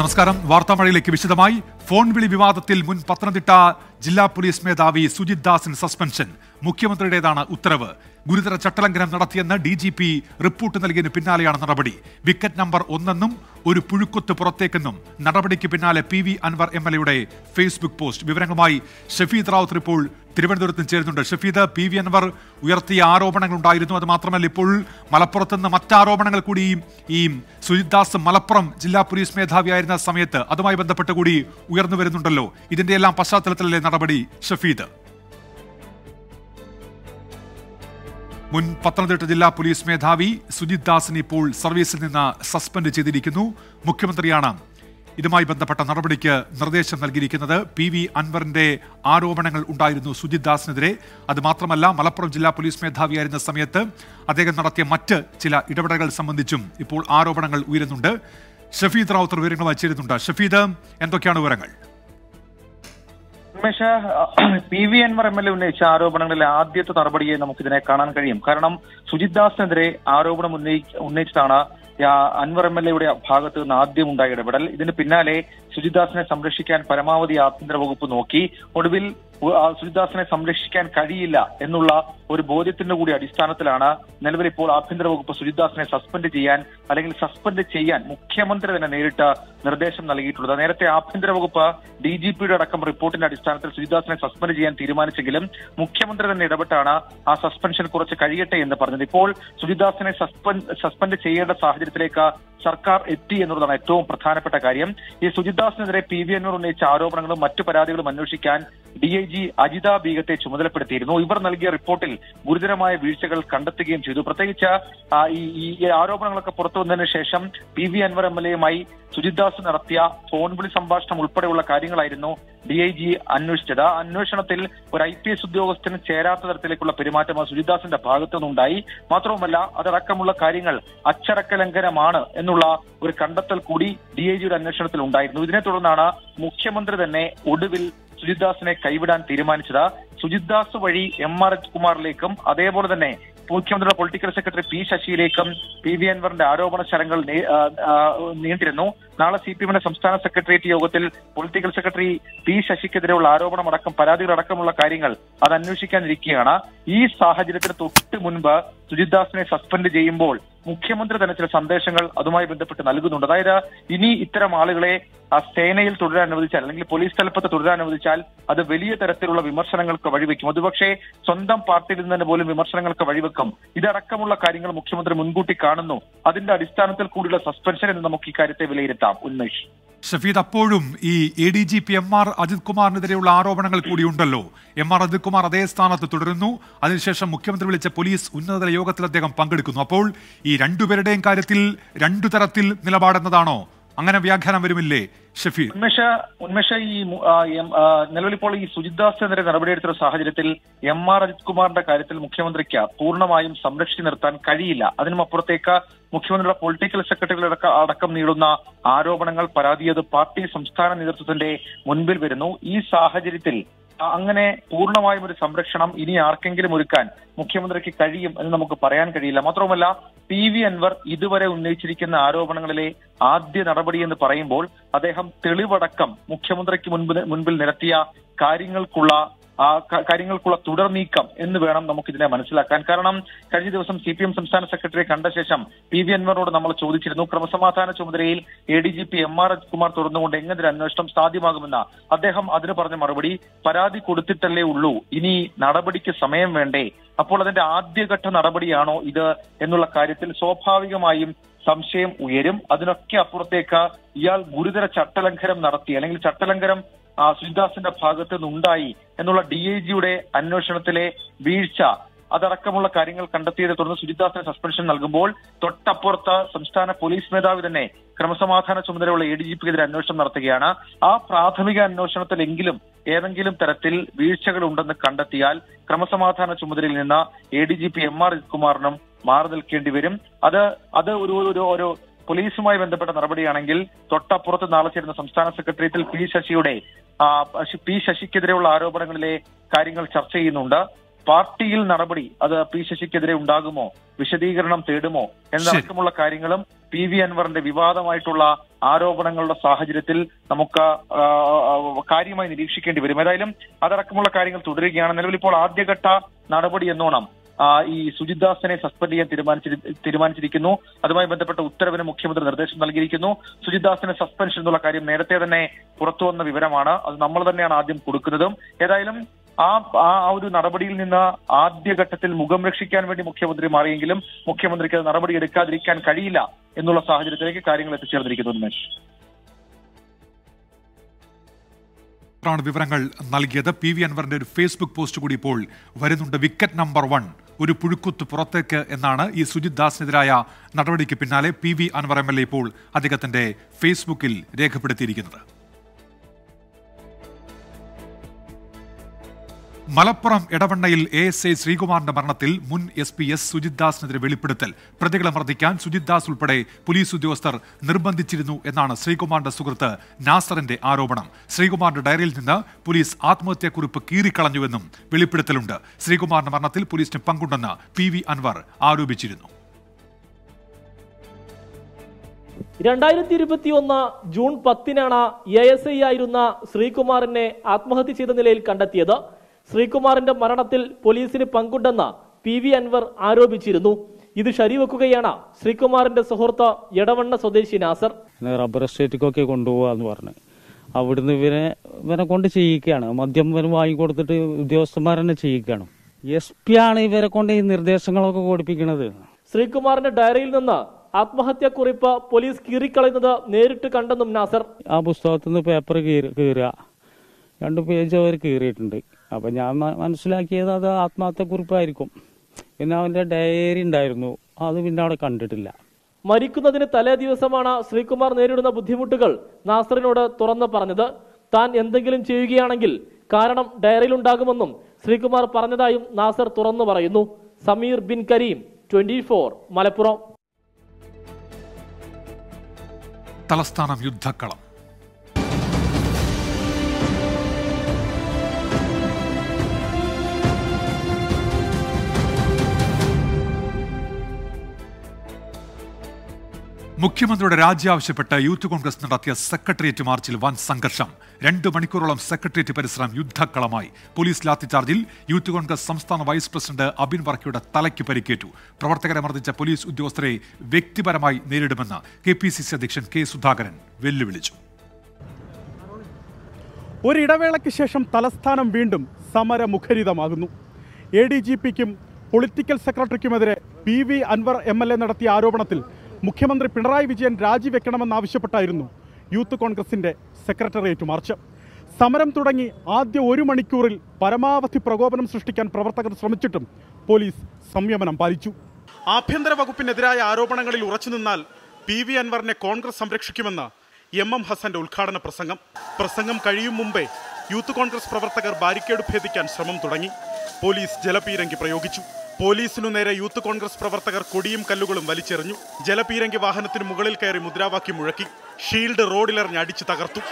നമസ്കാരം വാർത്താമഴയിലേക്ക് വിശദമായി ഫോൺ വിളി വിവാദത്തിൽ മുൻ പത്തനംതിട്ട ജില്ലാ പോലീസ് മേധാവി സുജിത് ദാസിന് സസ്പെൻഷൻ മുഖ്യമന്ത്രിയുടേതാണ് ഉത്തരവ് ഗുരുതര ചട്ടലംഘനം നടത്തിയെന്ന് ഡി ജി പി റിപ്പോർട്ട് നൽകിയതിന് പിന്നാലെയാണ് നടപടി വിക്കറ്റ് നമ്പർ ഒന്നെന്നും ഒരു പുഴുക്കൊത്ത് പുറത്തേക്കെന്നും നടപടിക്ക് പിന്നാലെ P V Anvar M L എയുടെ ഫേസ്ബുക്ക് പോസ്റ്റ് വിവരങ്ങളുമായി ഷഫീദ് റാവുത്തർ ഇപ്പോൾ തിരുവനന്തപുരത്ത് ചേരുന്നുണ്ട് ഷഫീദ് പി വി അൻവർ ഉയർത്തിയ ആരോപണങ്ങൾ ഉണ്ടായിരുന്നു അത് മാത്രമല്ല ഇപ്പോൾ മലപ്പുറത്ത് നിന്ന് മറ്റാരോപണങ്ങൾ കൂടി ഈ സുജിത് ദാസ് മലപ്പുറം ജില്ലാ പോലീസ് മേധാവിയായിരുന്ന സമയത്ത് അതുമായി ബന്ധപ്പെട്ട് കൂടി ഉയർന്നു വരുന്നുണ്ടല്ലോ ഇതിന്റെ എല്ലാം പശ്ചാത്തലത്തിലല്ലേ നടപടി ഷഫീദ് മുൻ പത്തനംതിട്ട ജില്ലാ പോലീസ് മേധാവി സുജിത് ദാസിനെ ഇപ്പോൾ സർവീസിൽ നിന്ന് സസ്പെൻഡ് ചെയ്തിരിക്കുന്നു മുഖ്യമന്ത്രിയാണ് ഇതുമായി ബന്ധപ്പെട്ട നടപടിക്ക് നിർദ്ദേശം നൽകിയിരിക്കുന്നത് പി വി അൻവറിന്റെ ആരോപണങ്ങൾ ഉണ്ടായിരുന്നു സുജിത് ദാസിനെതിരെ അത് മാത്രമല്ല മലപ്പുറം ജില്ലാ പോലീസ് മേധാവിയായിരുന്ന സമയത്ത് അദ്ദേഹം നടത്തിയ മറ്റ് ചില ഇടപെടലുകൾ സംബന്ധിച്ചും ഇപ്പോൾ ആരോപണങ്ങൾ ഉയരുന്നുണ്ട് ഷഫീദ് റാവുത്തർ വിവരങ്ങൾ വച്ചിരുന്നുണ്ട് ഷഫീദ് എന്തൊക്കെയാണ് വിവരങ്ങൾ Unmesh P V Anvar M L A ഉന്നയിച്ച ആരോപണങ്ങളിലെ ആദ്യത്തെ നടപടിയെ നമുക്കിതിനെ കാണാൻ കഴിയും കാരണം സുജിത് ദാസിനെതിരെ ആരോപണം ഉന്നയി ഉന്നയിച്ചതാണ് ആ, അൻവർ എം എൽ എയുടെ ഭാഗത്ത് നിന്ന് ആദ്യം ഉണ്ടായ ഇടപെടൽ ഇതിന് പിന്നാലെ സുജിത് ദാസിനെ സംരക്ഷിക്കാൻ പരമാവധി ആഭ്യന്തര വകുപ്പ് നോക്കി ഒടുവിൽ ഉ- ആ സുജിത് ദാസിനെ സംരക്ഷിക്കാൻ കഴിയില്ല എന്നുള്ള ഒരു ബോധ്യത്തിന്റെ കൂടി അടിസ്ഥാനത്തിലാണ് നിലവിൽ ഇപ്പോൾ ആഭ്യന്തര വകുപ്പ് സുജിത് ദാസിനെ സസ്പെൻഡ് ചെയ്യാൻ അല്ലെങ്കിൽ സസ്പെൻഡ് ചെയ്യാൻ മുഖ്യമന്ത്രി തന്നെ നേരിട്ട് നിർദ്ദേശം നൽകിയിട്ടുള്ളത് നേരത്തെ ആഭ്യന്തര വകുപ്പ് ഡി ജി പിയുടെ അടക്കം റിപ്പോർട്ടിന്റെ അടിസ്ഥാനത്തിൽ സുജിദാസിനെ സസ്പെൻഡ് ചെയ്യാൻ തീരുമാനിച്ചെങ്കിലും മുഖ്യമന്ത്രി തന്നെ ഇടപെട്ടാണ് ആ സസ്പെൻഷൻ കുറച്ച് കഴിയട്ടെ എന്ന് പറഞ്ഞത് ഇപ്പോൾ സുജിദാസിനെ സസ്പെൻഡ് സസ്പെൻഡ് ചെയ്യേണ്ട സാഹചര്യത്തിലേക്ക് സർക്കാർ എത്തി എന്നുള്ളതാണ് ഏറ്റവും പ്രധാനപ്പെട്ട കാര്യം ഈ സുജിദാസിനെതിരെ പി വി അന്നൂർ ഉന്നയിച്ച ആരോപണങ്ങളും മറ്റു പരാതികളും അന്വേഷിക്കാൻ ഡി ഐ ജി അജിത ബീഗത്തെ ചുമതലപ്പെടുത്തിയിരുന്നു ഇവർ നൽകിയ റിപ്പോർട്ടിൽ ഗുരുതരമായ വീഴ്ചകൾ കണ്ടെത്തുകയും ചെയ്തു പ്രത്യേകിച്ച് ആ, ഈ ഈ ആരോപണങ്ങളൊക്കെ പുറത്തു വന്നതിന് ശേഷം P V Anvar M L എയുമായി സുജിത് ദാസ് നടത്തിയ ഫോൺ വിളി സംഭാഷണം ഉൾപ്പെടെയുള്ള കാര്യങ്ങളായിരുന്നു ഡി ഐ ജി അന്വേഷിച്ചത് ആ അന്വേഷണത്തിൽ ഒരു ഐ പി എസ് ഉദ്യോഗസ്ഥന് ചേരാത്ത തരത്തിലേക്കുള്ള പെരുമാറ്റം ആ സുജിത് ദാസിന്റെ ഭാഗത്തു നിന്നുണ്ടായി മാത്രവുമല്ല അതടക്കമുള്ള കാര്യങ്ങൾ അച്ചടക്ക ലംഘനമാണ് എന്നുള്ള ഒരു കണ്ടെത്തൽ കൂടി ഡി ഐ ജിയുടെ അന്വേഷണത്തിൽ ഉണ്ടായിരുന്നു ഇതിനെ തുടർന്നാണ് മുഖ്യമന്ത്രി തന്നെ ഒടുവിൽ സുജിത് ദാസിനെ കൈവിടാൻ തീരുമാനിച്ചത് സുജിത് ദാസ് വഴി എം ആർ എച്ച് കുമാറിലേക്കും അതേപോലെ തന്നെ മുഖ്യമന്ത്രിയുടെ പൊളിറ്റിക്കൽ സെക്രട്ടറി പി ശശിയിലേക്കും പി വി അൻവറിന്റെ ആരോപണ ശരങ്ങൾ നേ- ആ, ആ, നീണ്ടിരുന്നു നാളെ സി പി എമ്മിന്റെ സംസ്ഥാന സെക്രട്ടേറിയറ്റ് യോഗത്തിൽ പൊളിറ്റിക്കൽ സെക്രട്ടറി പി ശശിക്കെതിരെയുള്ള ആരോപണം അടക്കം പരാതികളടക്കമുള്ള കാര്യങ്ങൾ അത് അന്വേഷിക്കാനിരിക്കുകയാണ് ഈ സാഹചര്യത്തിന് തൊട്ട് മുൻപ് സുജിത് ദാസിനെ സസ്പെൻഡ് ചെയ്യുമ്പോൾ മുഖ്യമന്ത്രി തന്നെ ചില സന്ദേശങ്ങൾ അതുമായി ബന്ധപ്പെട്ട് നൽകുന്നുണ്ട് അതായത് ഇനി ഇത്തരം ആളുകളെ ആ സേനയിൽ തുടരാൻ അനുവദിച്ചാൽ അല്ലെങ്കിൽ പോലീസ് തലപ്പത്ത് തുടരാൻ അനുവദിച്ചാൽ അത് വലിയ തരത്തിലുള്ള വിമർശനങ്ങൾക്ക് വഴിവെക്കും അതുപക്ഷെ സ്വന്തം പാർട്ടിയിൽ നിന്ന് തന്നെ പോലും വിമർശനങ്ങൾക്ക് വഴിവെക്കും ഇതടക്കമുള്ള കാര്യങ്ങൾ മുഖ്യമന്ത്രി മുൻകൂട്ടി കാണുന്നു അതിന്റെ അടിസ്ഥാനത്തിൽ കൂടിയുള്ള സസ്പെൻഷൻ എന്ന് നമുക്ക് ഇക്കാര്യത്തെ വിലയിരുത്താം ഉന്മേഷ് ഷഫീദ് അപ്പോഴും ഈ A D G P M R Ajith കുമാറിനെതിരെയുള്ള ആരോപണങ്ങൾ കൂടിയുണ്ടല്ലോ എം ആർ അജിത് കുമാർ അതേ സ്ഥാനത്ത് തുടരുന്നു അതിനുശേഷം മുഖ്യമന്ത്രി വിളിച്ച പോലീസ് ഉന്നതതല യോഗത്തിൽ അദ്ദേഹം പങ്കെടുക്കുന്നു അപ്പോൾ ഈ രണ്ടുപേരുടെയും കാര്യത്തിൽ രണ്ടു തരത്തിൽ നിലപാടെന്നതാണോ അങ്ങനെ വ്യാഖ്യാനം വരുമില്ലേ ഷഫീർ ഉന്മേഷ ഉന്മേഷ ഈ മു- ആ, എം- ആ, നിലവിലിപ്പോൾ ഈ സുജിത് ദാസിനെതിരെ നടപടിയെടുത്ത സാഹചര്യത്തിൽ എം ആർ അജിത് കുമാറിന്റെ കാര്യത്തിൽ മുഖ്യമന്ത്രിക്ക് പൂർണ്ണമായും സംരക്ഷിച്ചു നിർത്താൻ കഴിയില്ല അതിനും അപ്പുറത്തേക്ക് മുഖ്യമന്ത്രിയുടെ പൊളിറ്റിക്കൽ സെക്രട്ടറി അടക്കം അടക്കം നീളുന്ന ആരോപണങ്ങൾ പരാതി അത് പാർട്ടി സംസ്ഥാന നേതൃത്വത്തിന്റെ മുൻപിൽ വരുന്നു ഈ സാഹചര്യത്തിൽ ആ, അങ്ങനെ പൂർണ്ണമായും ഒരു സംരക്ഷണം ഇനി ആർക്കെങ്കിലും ഒരുക്കാൻ മുഖ്യമന്ത്രിക്ക് കഴിയും എന്ന് നമുക്ക് പറയാൻ കഴിയില്ല മാത്രവുമല്ല പി വി അൻവർ ഇതുവരെ ഉന്നയിച്ചിരിക്കുന്ന ആരോപണങ്ങളിലെ ആദ്യ നടപടി എന്ന് പറയുമ്പോൾ അദ്ദേഹം തെളിവടക്കം മുഖ്യമന്ത്രിക്ക് മുൻപിൽ മുൻപിൽ നിരത്തിയ കാര്യങ്ങൾക്കുള്ള ആ ക- കാര്യങ്ങൾക്കുള്ള തുടർ നീക്കം എന്ന് വേണം നമുക്കിതിനെ മനസ്സിലാക്കാൻ കാരണം കഴിഞ്ഞ ദിവസം സി പി എം സംസ്ഥാന സെക്രട്ടറിയെ കണ്ട ശേഷം പി വി അൻവറിനോട് നമ്മൾ ചോദിച്ചിരുന്നു ക്രമസമാധാന ചുമതലയിൽ A D G P M R Kumar തുറന്നുകൊണ്ട് എങ്ങനെ ഒരു അന്വേഷണം സാധ്യമാകുമെന്ന അദ്ദേഹം അതിന് പറഞ്ഞ മറുപടി പരാതി കൊടുത്തിട്ടല്ലേ ഉള്ളൂ ഇനി നടപടിക്ക് സമയം വേണ്ടേ അപ്പോൾ അതിന്റെ ആദ്യഘട്ട നടപടിയാണോ ഇത് എന്നുള്ള കാര്യത്തിൽ സ്വാഭാവികമായും സംശയം ഉയരും അതിനൊക്കെ അപ്പുറത്തേക്ക് ഇയാൾ ഗുരുതര ചട്ടലംഘനം നടത്തി അല്ലെങ്കിൽ ചട്ടലംഘനം ആ, സുജിദാസിന്റെ ഭാഗത്ത് നിന്നുണ്ടായി എന്നുള്ള ഡി ഐ ജിയുടെ അന്വേഷണത്തിലെ വീഴ്ച അതടക്കമുള്ള കാര്യങ്ങൾ കണ്ടെത്തിയതിനെ തുടർന്ന് സുജിദാസിന് സസ്പെൻഷൻ നൽകുമ്പോൾ തൊട്ടപ്പുറത്ത് സംസ്ഥാന പോലീസ് മേധാവി തന്നെ ക്രമസമാധാന ചുമതലയുള്ള എ ഡി ജി പിക്കെതിരെ അന്വേഷണം നടത്തുകയാണ് ആ പ്രാഥമിക അന്വേഷണത്തിലെങ്കിലും ഏതെങ്കിലും തരത്തിൽ വീഴ്ചകൾ ഉണ്ടെന്ന് കണ്ടെത്തിയാൽ ക്രമസമാധാന ചുമതലയിൽ നിന്ന് A D G P M R കുമാറിനും മാറി നിൽക്കേണ്ടി വരും അത് അത് ഒരു ഒരു ഒരു പോലീസുമായി ബന്ധപ്പെട്ട നടപടിയാണെങ്കിൽ തൊട്ടപ്പുറത്ത് നാളെ ചേരുന്ന സംസ്ഥാന സെക്രട്ടേറിയറ്റിൽ പി ശശിയുടെ ആ, പി ശശിക്കെതിരെയുള്ള ആരോപണങ്ങളിലെ കാര്യങ്ങൾ ചർച്ച ചെയ്യുന്നുണ്ട് പാർട്ടിയിൽ നടപടി അത് പി ശശിക്കെതിരെ ഉണ്ടാകുമോ വിശദീകരണം തേടുമോ എന്നടക്കമുള്ള കാര്യങ്ങളും പി വി അൻവറിന്റെ വിവാദമായിട്ടുള്ള ആരോപണങ്ങളുടെ സാഹചര്യത്തിൽ നമുക്ക് ആ, ആ, കാര്യമായി നിരീക്ഷിക്കേണ്ടി വരും ഏതായാലും അതടക്കമുള്ള കാര്യങ്ങൾ തുടരുകയാണ് നിലവിൽ ഇപ്പോൾ ആദ്യഘട്ട നടപടി എന്നോണം ആ, ഈ സുജിത് ദാസിനെ സസ്പെൻഡ് ചെയ്യാൻ തീരുമാനിച്ചിരി തീരുമാനിച്ചിരിക്കുന്നു അതുമായി ബന്ധപ്പെട്ട ഉത്തരവിന് മുഖ്യമന്ത്രി നിർദ്ദേശം നൽകിയിരിക്കുന്നു സുജിത് ദാസിന് സസ്പെൻഷൻ എന്നുള്ള കാര്യം നേരത്തെ തന്നെ പുറത്തു വന്ന വിവരമാണ് അത് നമ്മൾ തന്നെയാണ് ആദ്യം കൊടുക്കുന്നതും ഏതായാലും ആ ആ ആ ഒരു നടപടിയിൽ നിന്ന് ആദ്യഘട്ടത്തിൽ മുഖം രക്ഷിക്കാൻ വേണ്ടി മുഖ്യമന്ത്രി മാറിയെങ്കിലും മുഖ്യമന്ത്രിക്ക് അത് നടപടി എടുക്കാതിരിക്കാൻ കഴിയില്ല എന്നുള്ള സാഹചര്യത്തിലേക്ക് കാര്യങ്ങൾ എത്തിച്ചേർന്നിരിക്കുന്നു ഉന്മേഷ് ആണ് വിവരങ്ങൾ നൽകിയത് പി വി അൻവറിന്റെ ഒരു ഫേസ്ബുക്ക് പോസ്റ്റ് കൂടി ഇപ്പോൾ വരുന്നുണ്ട് വിക്കറ്റ് നമ്പർ വൺ ഒരു പുഴുക്കുത്ത് പുറത്തേക്ക് എന്നാണ് ഈ സുജിത് ദാസിനെതിരായ നടപടിക്ക് പിന്നാലെ P V Anvar M L A ഇപ്പോൾ അദ്ദേഹത്തിന്റെ ഫേസ്ബുക്കിൽ രേഖപ്പെടുത്തിയിരിക്കുന്നത് മലപ്പുറം എടവണ്ണയിൽ എ എസ് ഐ ശ്രീകുമാറിന്റെ മരണത്തിൽ മുൻ എസ് പി എസ് സുജിത് ദാസിനെതിരെ വെളിപ്പെടുത്തൽ പ്രതികളെ മർദ്ദിക്കാൻ സുജിത് ദാസ് ഉൾപ്പെടെ പോലീസ് ഉദ്യോഗസ്ഥർ നിർബന്ധിച്ചിരുന്നു എന്നാണ് ശ്രീകുമാറിന്റെ സുഹൃത്ത് നാസറിന്റെ ആരോപണം ശ്രീകുമാറിന്റെ ഡയറിയിൽ നിന്ന് പോലീസ് ആത്മഹത്യാക്കുറിപ്പ് കീറിക്കളഞ്ഞുവെന്നും വെളിപ്പെടുത്തലുണ്ട് ശ്രീകുമാറിന്റെ മരണത്തിൽ പോലീസിന് പങ്കുണ്ടെന്ന് പി വി അൻവർ ആരോപിച്ചിരുന്നു രണ്ടായിരത്തി ഇരുപത്തി ഒന്ന് ജൂൺ പത്തിനാണ് എ എസ് ഐ ആയിരുന്ന ശ്രീകുമാറിനെ ആത്മഹത്യ ചെയ്ത നിലയിൽ കണ്ടെത്തിയത് ശ്രീകുമാറിന്റെ മരണത്തിൽ പോലീസിന് പങ്കുണ്ടെന്ന് പി വി അൻവർ ആരോപിച്ചിരുന്നു ഇത് ശരിവെക്കുകയാണ് ശ്രീകുമാറിന്റെ സുഹൃത്ത് എടവണ്ണ സ്വദേശി നാസർ പിന്നെ റബ്ബർ എസ്റ്റേറ്റിക്കൊക്കെ കൊണ്ടുപോകാന്ന് പറഞ്ഞു അവിടുന്ന് ഇവരെ ഇവരെ കൊണ്ട് ചെയ്യിക്കുകയാണ് മദ്യം ഇവര് വാങ്ങിക്കൊടുത്തിട്ട് ഉദ്യോഗസ്ഥന്മാർ തന്നെ ചെയ്യിക്കുകയാണ് എസ് പി ആണ് ഇവരെ കൊണ്ട് ഈ നിർദ്ദേശങ്ങളൊക്കെ കൊടുപ്പിക്കുന്നത് ശ്രീകുമാറിന്റെ ഡയറിയിൽ നിന്ന് ആത്മഹത്യാക്കുറിപ്പ് പോലീസ് കീറിക്കളയുന്നത് നേരിട്ട് കണ്ടെന്നും നാസർ ആ പുസ്തകത്തിൽ നിന്ന് പേപ്പർ കീറി കീറുക രണ്ട് പേജ് അവർ കീറിയിട്ടുണ്ട് അപ്പൊ ഞാൻ മ- മനസ്സിലാക്കിയത് അത് ആത്മഹത്യക്കുറിപ്പായിരിക്കും പിന്നെ അവന്റെ ഡയറി ഉണ്ടായിരുന്നു അത് പിന്നെ അവിടെ കണ്ടിട്ടില്ല മരിക്കുന്നതിന് തലേ ദിവസമാണ് ശ്രീകുമാർ നേരിടുന്ന ബുദ്ധിമുട്ടുകൾ നാസറിനോട് തുറന്നു പറഞ്ഞത് താൻ എന്തെങ്കിലും ചെയ്യുകയാണെങ്കിൽ കാരണം ഡയറിയിലുണ്ടാകുമെന്നും ശ്രീകുമാർ പറഞ്ഞതായും നാസർ തുറന്നു പറയുന്നു സമീർ ബിൻ കരീം ട്വന്റി മലപ്പുറം തലസ്ഥാനം യുദ്ധക്കളം മുഖ്യമന്ത്രിയുടെ രാജി ആവശ്യപ്പെട്ട് യൂത്ത് കോൺഗ്രസ് നടത്തിയ സെക്രട്ടേറിയറ്റ് മാർച്ചിൽ വൻ സംഘർഷം രണ്ട് മണിക്കൂറോളം സെക്രട്ടേറിയറ്റ് പരിസരം യുദ്ധക്കളമായി പോലീസ് ലാത്തിചാർജിൽ യൂത്ത് കോൺഗ്രസ് സംസ്ഥാന വൈസ് പ്രസിഡന്റ് അബിൻ വർക്കിയുടെ തലയ്ക്ക് പരിക്കേറ്റു പ്രവർത്തകരെ മർദ്ദിച്ച പോലീസ് ഉദ്യോഗസ്ഥരെ വ്യക്തിപരമായി നേരിടുമെന്ന് കെ പി സി സി അധ്യക്ഷൻ കെ സുധാകരൻ വെല്ലുവിളിച്ചു ഒരിടവേളയ്ക്ക് ശേഷം തലസ്ഥാനം വീണ്ടും സമരമുഖരിതമാകുന്നു എ ഡി ജി പിക്കും പൊളിറ്റിക്കൽ സെക്രട്ടറിക്കുമെതിരെ P V Anvar M L A നടത്തിയ ആരോപണത്തിൽ മുഖ്യമന്ത്രി പിണറായി വിജയൻ രാജിവെക്കണമെന്നാവശ്യപ്പെട്ടായിരുന്നു യൂത്ത് കോൺഗ്രസിന്റെ സെക്രട്ടേറിയറ്റ് മാർച്ച് സമരം തുടങ്ങി ആദ്യ ഒരു മണിക്കൂറിൽ പരമാവധി പ്രകോപനം സൃഷ്ടിക്കാൻ പ്രവർത്തകർ ശ്രമിച്ചിട്ടും പോലീസ് സംയമനം പാലിച്ചു ആഭ്യന്തര വകുപ്പിനെതിരായ ആരോപണങ്ങളിൽ ഉറച്ചുനിന്നാൽ പി വി അൻവറിനെ കോൺഗ്രസ് സംരക്ഷിക്കുമെന്ന് എം എം ഹസന്റെ ഉദ്ഘാടന പ്രസംഗം പ്രസംഗം കഴിയും മുമ്പേ യൂത്ത് കോൺഗ്രസ് പ്രവർത്തകർ ബാരിക്കേഡ് ഭേദിക്കാൻ ശ്രമം തുടങ്ങി പോലീസ് ജലപീരങ്കി പ്രയോഗിച്ചു പോലീസിനു നേരെ യൂത്ത് കോൺഗ്രസ് പ്രവർത്തകർ കൊടിയും കല്ലുകളും വലിച്ചെറിഞ്ഞു ജലപീരങ്കി വാഹനത്തിന് മുകളിൽ കയറി മുദ്രാവാക്യം മുഴക്കി ഷീൽഡ് റോഡിലെറിഞ്ഞ് അടിച്ചു തകർത്തു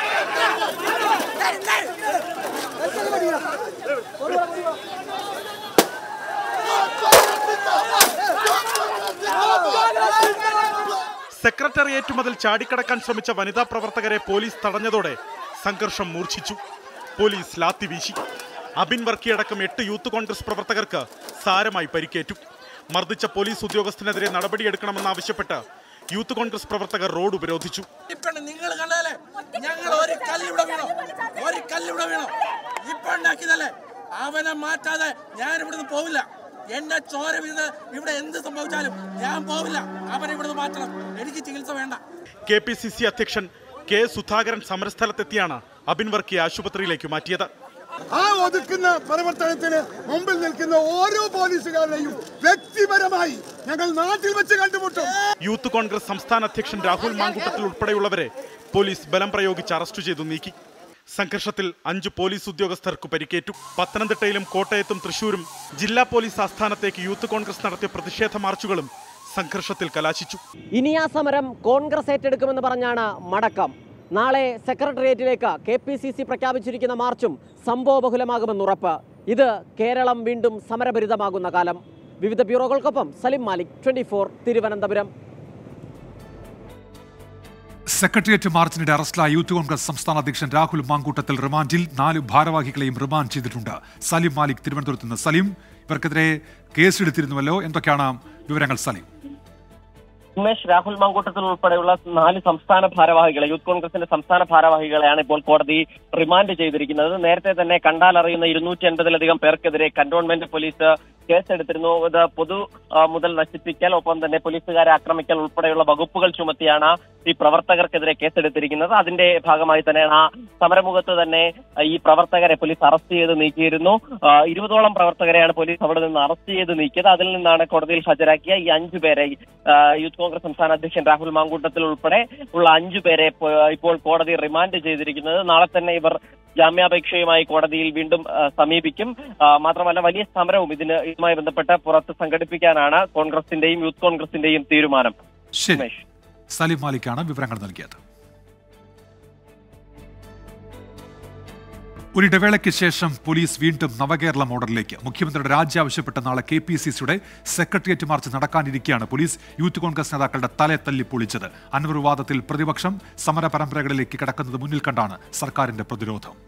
സെക്രട്ടേറിയറ്റ് മുതൽ ചാടിക്കടക്കാൻ ശ്രമിച്ച വനിതാ പ്രവർത്തകരെ പോലീസ് തടഞ്ഞതോടെ സംഘർഷം മൂർച്ഛിച്ചു പോലീസ് ലാത്തി വീശി അബിൻ വർക്കിയടക്കം എട്ട് യൂത്ത് കോൺഗ്രസ് പ്രവർത്തകർക്ക് സാരമായി പരിക്കേറ്റു മർദ്ദിച്ച പോലീസ് ഉദ്യോഗസ്ഥനെതിരെ നടപടിയെടുക്കണമെന്നാവശ്യപ്പെട്ട് യൂത്ത് കോൺഗ്രസ് പ്രവർത്തകർ റോഡ് ഉപരോധിച്ചു ഇപ്പം നിങ്ങൾ കണ്ടതല്ലേ ഞങ്ങൾ ഒരു കല്ലിവിടെ വീണോ ഒരു കല്ലിവിടെ വീണോ ഇപ്പൊ ഉണ്ടാക്കിയതല്ലേ അവനെ മാറ്റാതെ ഞാൻ ഇവിടുന്ന് പോവില്ല എന്റെ ചോര വീണ് ഇവിടെ എന്ത് സംഭവിച്ചാലും ഞാൻ പോവില്ല അവനെ ഇവിടുന്ന് മാറ്റണം എനിക്ക് ചികിത്സ വേണ്ട കെ പി സി സി അധ്യക്ഷൻ കെ സുധാകരൻ സമരസ്ഥലത്തെത്തിയാണ് അബിൻ വർക്കിയെ ആശുപത്രിയിലേക്ക് മാറ്റിയത് ആ ഒതുക്കുന്ന പ്രവർത്തനത്തിന് മുമ്പിൽ നിൽക്കുന്ന ഓരോ പോലീസുകാരനെയും വ്യക്തിപരമായി ഞങ്ങൾ നാട്ടിൽ വെച്ച് കണ്ടുമുട്ടും യൂത്ത് കോൺഗ്രസ് സംസ്ഥാന അധ്യക്ഷൻ രാഹുൽ മാങ്കൂട്ടത്തിൽ ഉൾപ്പെടെയുള്ളവരെ പോലീസ് ബലം പ്രയോഗിച്ച് അറസ്റ്റ് ചെയ്തു നീക്കി സംഘർഷത്തിൽ അഞ്ച് പോലീസ് ഉദ്യോഗസ്ഥർക്ക് പരിക്കേറ്റു പത്തനംതിട്ടയിലും കോട്ടയത്തും തൃശൂരും ജില്ലാ പോലീസ് ആസ്ഥാനത്തേക്ക് യൂത്ത് കോൺഗ്രസ് നടത്തിയ പ്രതിഷേധ മാർച്ചുകളും സംഘർഷത്തിൽ കലാശിച്ചു ഇനി ആ സമരം കോൺഗ്രസ് ഏറ്റെടുക്കുമെന്ന് പറഞ്ഞാണ് മടക്കം നാളെ സെക്രട്ടേറിയറ്റിലേക്ക് കെ പി സി സി പ്രഖ്യാപിച്ചിരിക്കുന്ന മാർച്ചും സംഭവബഹുലമാകുമെന്നുറപ്പ് ഇത് കേരളം വീണ്ടും സമരഭരിതമാകുന്ന കാലം വിവിധ ബ്യൂറോകൾക്കൊപ്പം സലിം മാലിക് ട്വന്റി തിരുവനന്തപുരം സെക്രട്ടേറിയറ്റ് മാർച്ചിനിടെ അറസ്റ്റിലായ യൂത്ത് കോൺഗ്രസ് സംസ്ഥാന അധ്യക്ഷൻ രാഹുൽ മാങ്കൂട്ടത്തിൽ റിമാൻഡിൽ നാല് ഭാരവാഹികളെയും റിമാൻഡ് ചെയ്തിട്ടുണ്ട് സലീം മാലിക് തിരുവനന്തപുരത്ത് നിന്ന് സലീം ഇവർക്കെതിരെ കേസെടുത്തിരുന്നുവല്ലോ എന്തൊക്കെയാണ് വിവരങ്ങൾ സലീം ഉമേഷ് രാഹുൽ മാങ്കൂട്ടത്തിൽ ഉൾപ്പെടെയുള്ള നാല് സംസ്ഥാന ഭാരവാഹികളെ യൂത്ത് കോൺഗ്രസിന്റെ സംസ്ഥാന ഭാരവാഹികളെയാണ് ഇപ്പോൾ കോടതി റിമാൻഡ് ചെയ്തിരിക്കുന്നത് നേരത്തെ തന്നെ കണ്ടാലറിയുന്ന ഇരുന്നൂറ്റി അൻപതിലധികം പേർക്കെതിരെ കന്റോൺമെന്റ് പോലീസ് കേസെടുത്തിരുന്നു ഇത് പൊതു ആ, മുതൽ നശിപ്പിക്കൽ ഒപ്പം തന്നെ പോലീസുകാരെ ആക്രമിക്കൽ ഉൾപ്പെടെയുള്ള വകുപ്പുകൾ ചുമത്തിയാണ് ഈ പ്രവർത്തകർക്കെതിരെ കേസെടുത്തിരിക്കുന്നത് അതിന്റെ ഭാഗമായി തന്നെയാണ് ആ സമരമുഖത്ത് തന്നെ ആ, ഈ പ്രവർത്തകരെ പോലീസ് അറസ്റ്റ് ചെയ്ത് നീക്കിയിരുന്നു ആ, ഇരുപതോളം പ്രവർത്തകരെയാണ് പോലീസ് അവിടെ നിന്ന് അറസ്റ്റ് ചെയ്ത് നീക്കിയത് അതിൽ നിന്നാണ് കോടതിയിൽ ഹാജരാക്കിയ ഈ അഞ്ചു പേരെ ആ, യൂത്ത് കോൺഗ്രസ് സംസ്ഥാന അധ്യക്ഷൻ രാഹുൽ മാങ്കൂട്ടത്തിൽ ഉൾപ്പെടെ ഉള്ള അഞ്ചു പേരെ ഇപ്പോ- ഇപ്പോൾ കോടതി റിമാൻഡ് ചെയ്തിരിക്കുന്നത് നാളെ തന്നെ ഇവർ ജാമ്യാപേക്ഷയുമായി കോടതിയിൽ വീണ്ടും ആ, സമീപിക്കും ആ, മാത്രമല്ല വലിയ സമരവും ഇതിന് ഇതുമായി ബന്ധപ്പെട്ട് പുറത്ത് സംഘടിപ്പിക്കാനാണ് കോൺഗ്രസിന്റെയും യൂത്ത് കോൺഗ്രസിന്റെയും തീരുമാനം ശരി ഉമേഷ് സലീം മാലിക്കാണ് വിവരങ്ങൾ നൽകിയത് ഒരു ഇടവേളയ്ക്ക് ശേഷം പോലീസ് വീണ്ടും നവകേരള മോഡലിലേക്ക് മുഖ്യമന്ത്രിയുടെ രാജി ആവശ്യപ്പെട്ട് നാളെ കെ പി സി സിയുടെ സെക്രട്ടേറിയറ്റ് മാർച്ച് നടക്കാനിരിക്കെയാണ് പോലീസ് യൂത്ത് കോൺഗ്രസ് നേതാക്കളുടെ തല തല്ലി പൊളിച്ചത് അൻവർ വിവാദത്തിൽ പ്രതിപക്ഷം സമര പരമ്പരകളിലേക്ക് കടക്കുന്നത് മുന്നിൽ കണ്ടാണ് സർക്കാരിന്റെ പ്രതിരോധം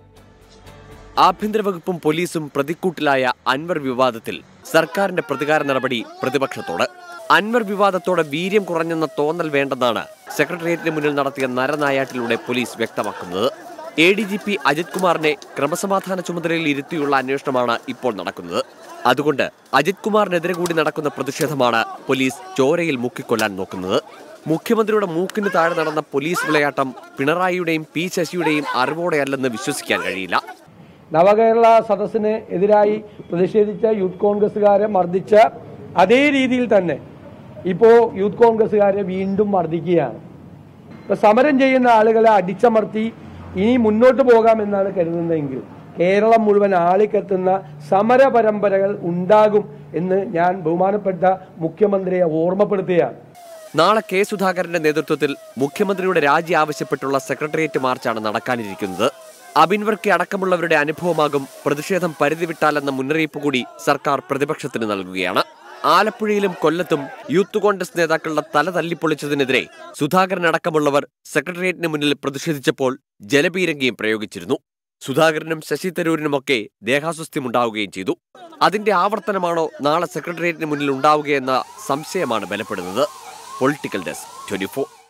ആഭ്യന്തര വകുപ്പും പോലീസും പ്രതിക്കൂട്ടിലായ അൻവർ വിവാദത്തിൽ സർക്കാരിന്റെ പ്രതികാര നടപടി പ്രതിപക്ഷത്തോട് അൻവർ വിവാദത്തോടെ വീര്യം കുറഞ്ഞെന്ന തോന്നൽ വേണ്ടെന്നാണ് സെക്രട്ടേറിയറ്റിന് മുന്നിൽ നടത്തിയ നരനായാട്ടിലൂടെ പോലീസ് വ്യക്തമാക്കുന്നത് A D G P Ajith കുമാറിനെ ക്രമസമാധാന ചുമതലയിൽ ഇരുത്തിയുള്ള അന്വേഷണമാണ് ഇപ്പോൾ നടക്കുന്നത് അതുകൊണ്ട് അജിത് കുമാറിനെതിരെ കൂടി നടക്കുന്ന പ്രതിഷേധമാണ് പോലീസ് ചോരയിൽ മുക്കിക്കൊല്ലാൻ നോക്കുന്നത് മുഖ്യമന്ത്രിയുടെ മൂക്കിന് താഴെ നടന്ന പോലീസ് വിളയാട്ടം പിണറായിയുടെയും പി ശശിയുടെയും അറിവോടെയല്ലെന്ന് വിശ്വസിക്കാൻ കഴിയില്ല നവകേരള സദസ്സിന് എതിരായി പ്രതിഷേധിച്ച യൂത്ത് കോൺഗ്രസ്സുകാരെ മർദ്ദിച്ച അതേ രീതിയിൽ തന്നെ ഇപ്പോ യൂത്ത് കോൺഗ്രസ്സുകാരെ വീണ്ടും മർദ്ദിക്കുകയാണ് ഇപ്പൊ സമരം ചെയ്യുന്ന ആളുകളെ അടിച്ചമർത്തി ഇനി മുന്നോട്ട് പോകാമെന്നാണ് കരുതുന്നതെങ്കിൽ കേരളം മുഴുവൻ ആളിക്കത്തുന്ന സമര പരമ്പരകൾ ഉണ്ടാകും എന്ന് ഞാൻ ബഹുമാനപ്പെട്ട മുഖ്യമന്ത്രിയെ ഓർമ്മപ്പെടുത്തുകയാണ് നാളെ കെ സുധാകരന്റെ നേതൃത്വത്തിൽ മുഖ്യമന്ത്രിയുടെ രാജി ആവശ്യപ്പെട്ടുള്ള സെക്രട്ടേറിയറ്റ് മാർച്ചാണ് നടക്കാനിരിക്കുന്നത് അബിൻവർക്കി അടക്കമുള്ളവരുടെ അനുഭവമാകും പ്രതിഷേധം പരിധി വിട്ടാലെന്ന മുന്നറിയിപ്പ് കൂടി സർക്കാർ പ്രതിപക്ഷത്തിന് നൽകുകയാണ് ആലപ്പുഴയിലും കൊല്ലത്തും യൂത്ത് കോൺഗ്രസ് നേതാക്കളുടെ തല തല്ലിപ്പൊളിച്ചതിനെതിരെ സുധാകരൻ അടക്കമുള്ളവർ സെക്രട്ടേറിയറ്റിന് മുന്നിൽ പ്രതിഷേധിച്ചപ്പോൾ ജലപീരങ്കിയും പ്രയോഗിച്ചിരുന്നു സുധാകരനും ശശി തരൂരിനുമൊക്കെ ദേഹാസ്വസ്ഥ്യമുണ്ടാവുകയും ചെയ്തു അതിന്റെ ആവർത്തനമാണോ നാളെ സെക്രട്ടേറിയറ്റിന് മുന്നിൽ ഉണ്ടാവുകയെന്ന സംശയമാണ് ബലപ്പെടുന്നത് പൊളിറ്റിക്കൽ ഡെസ്ക് ട്വന്റി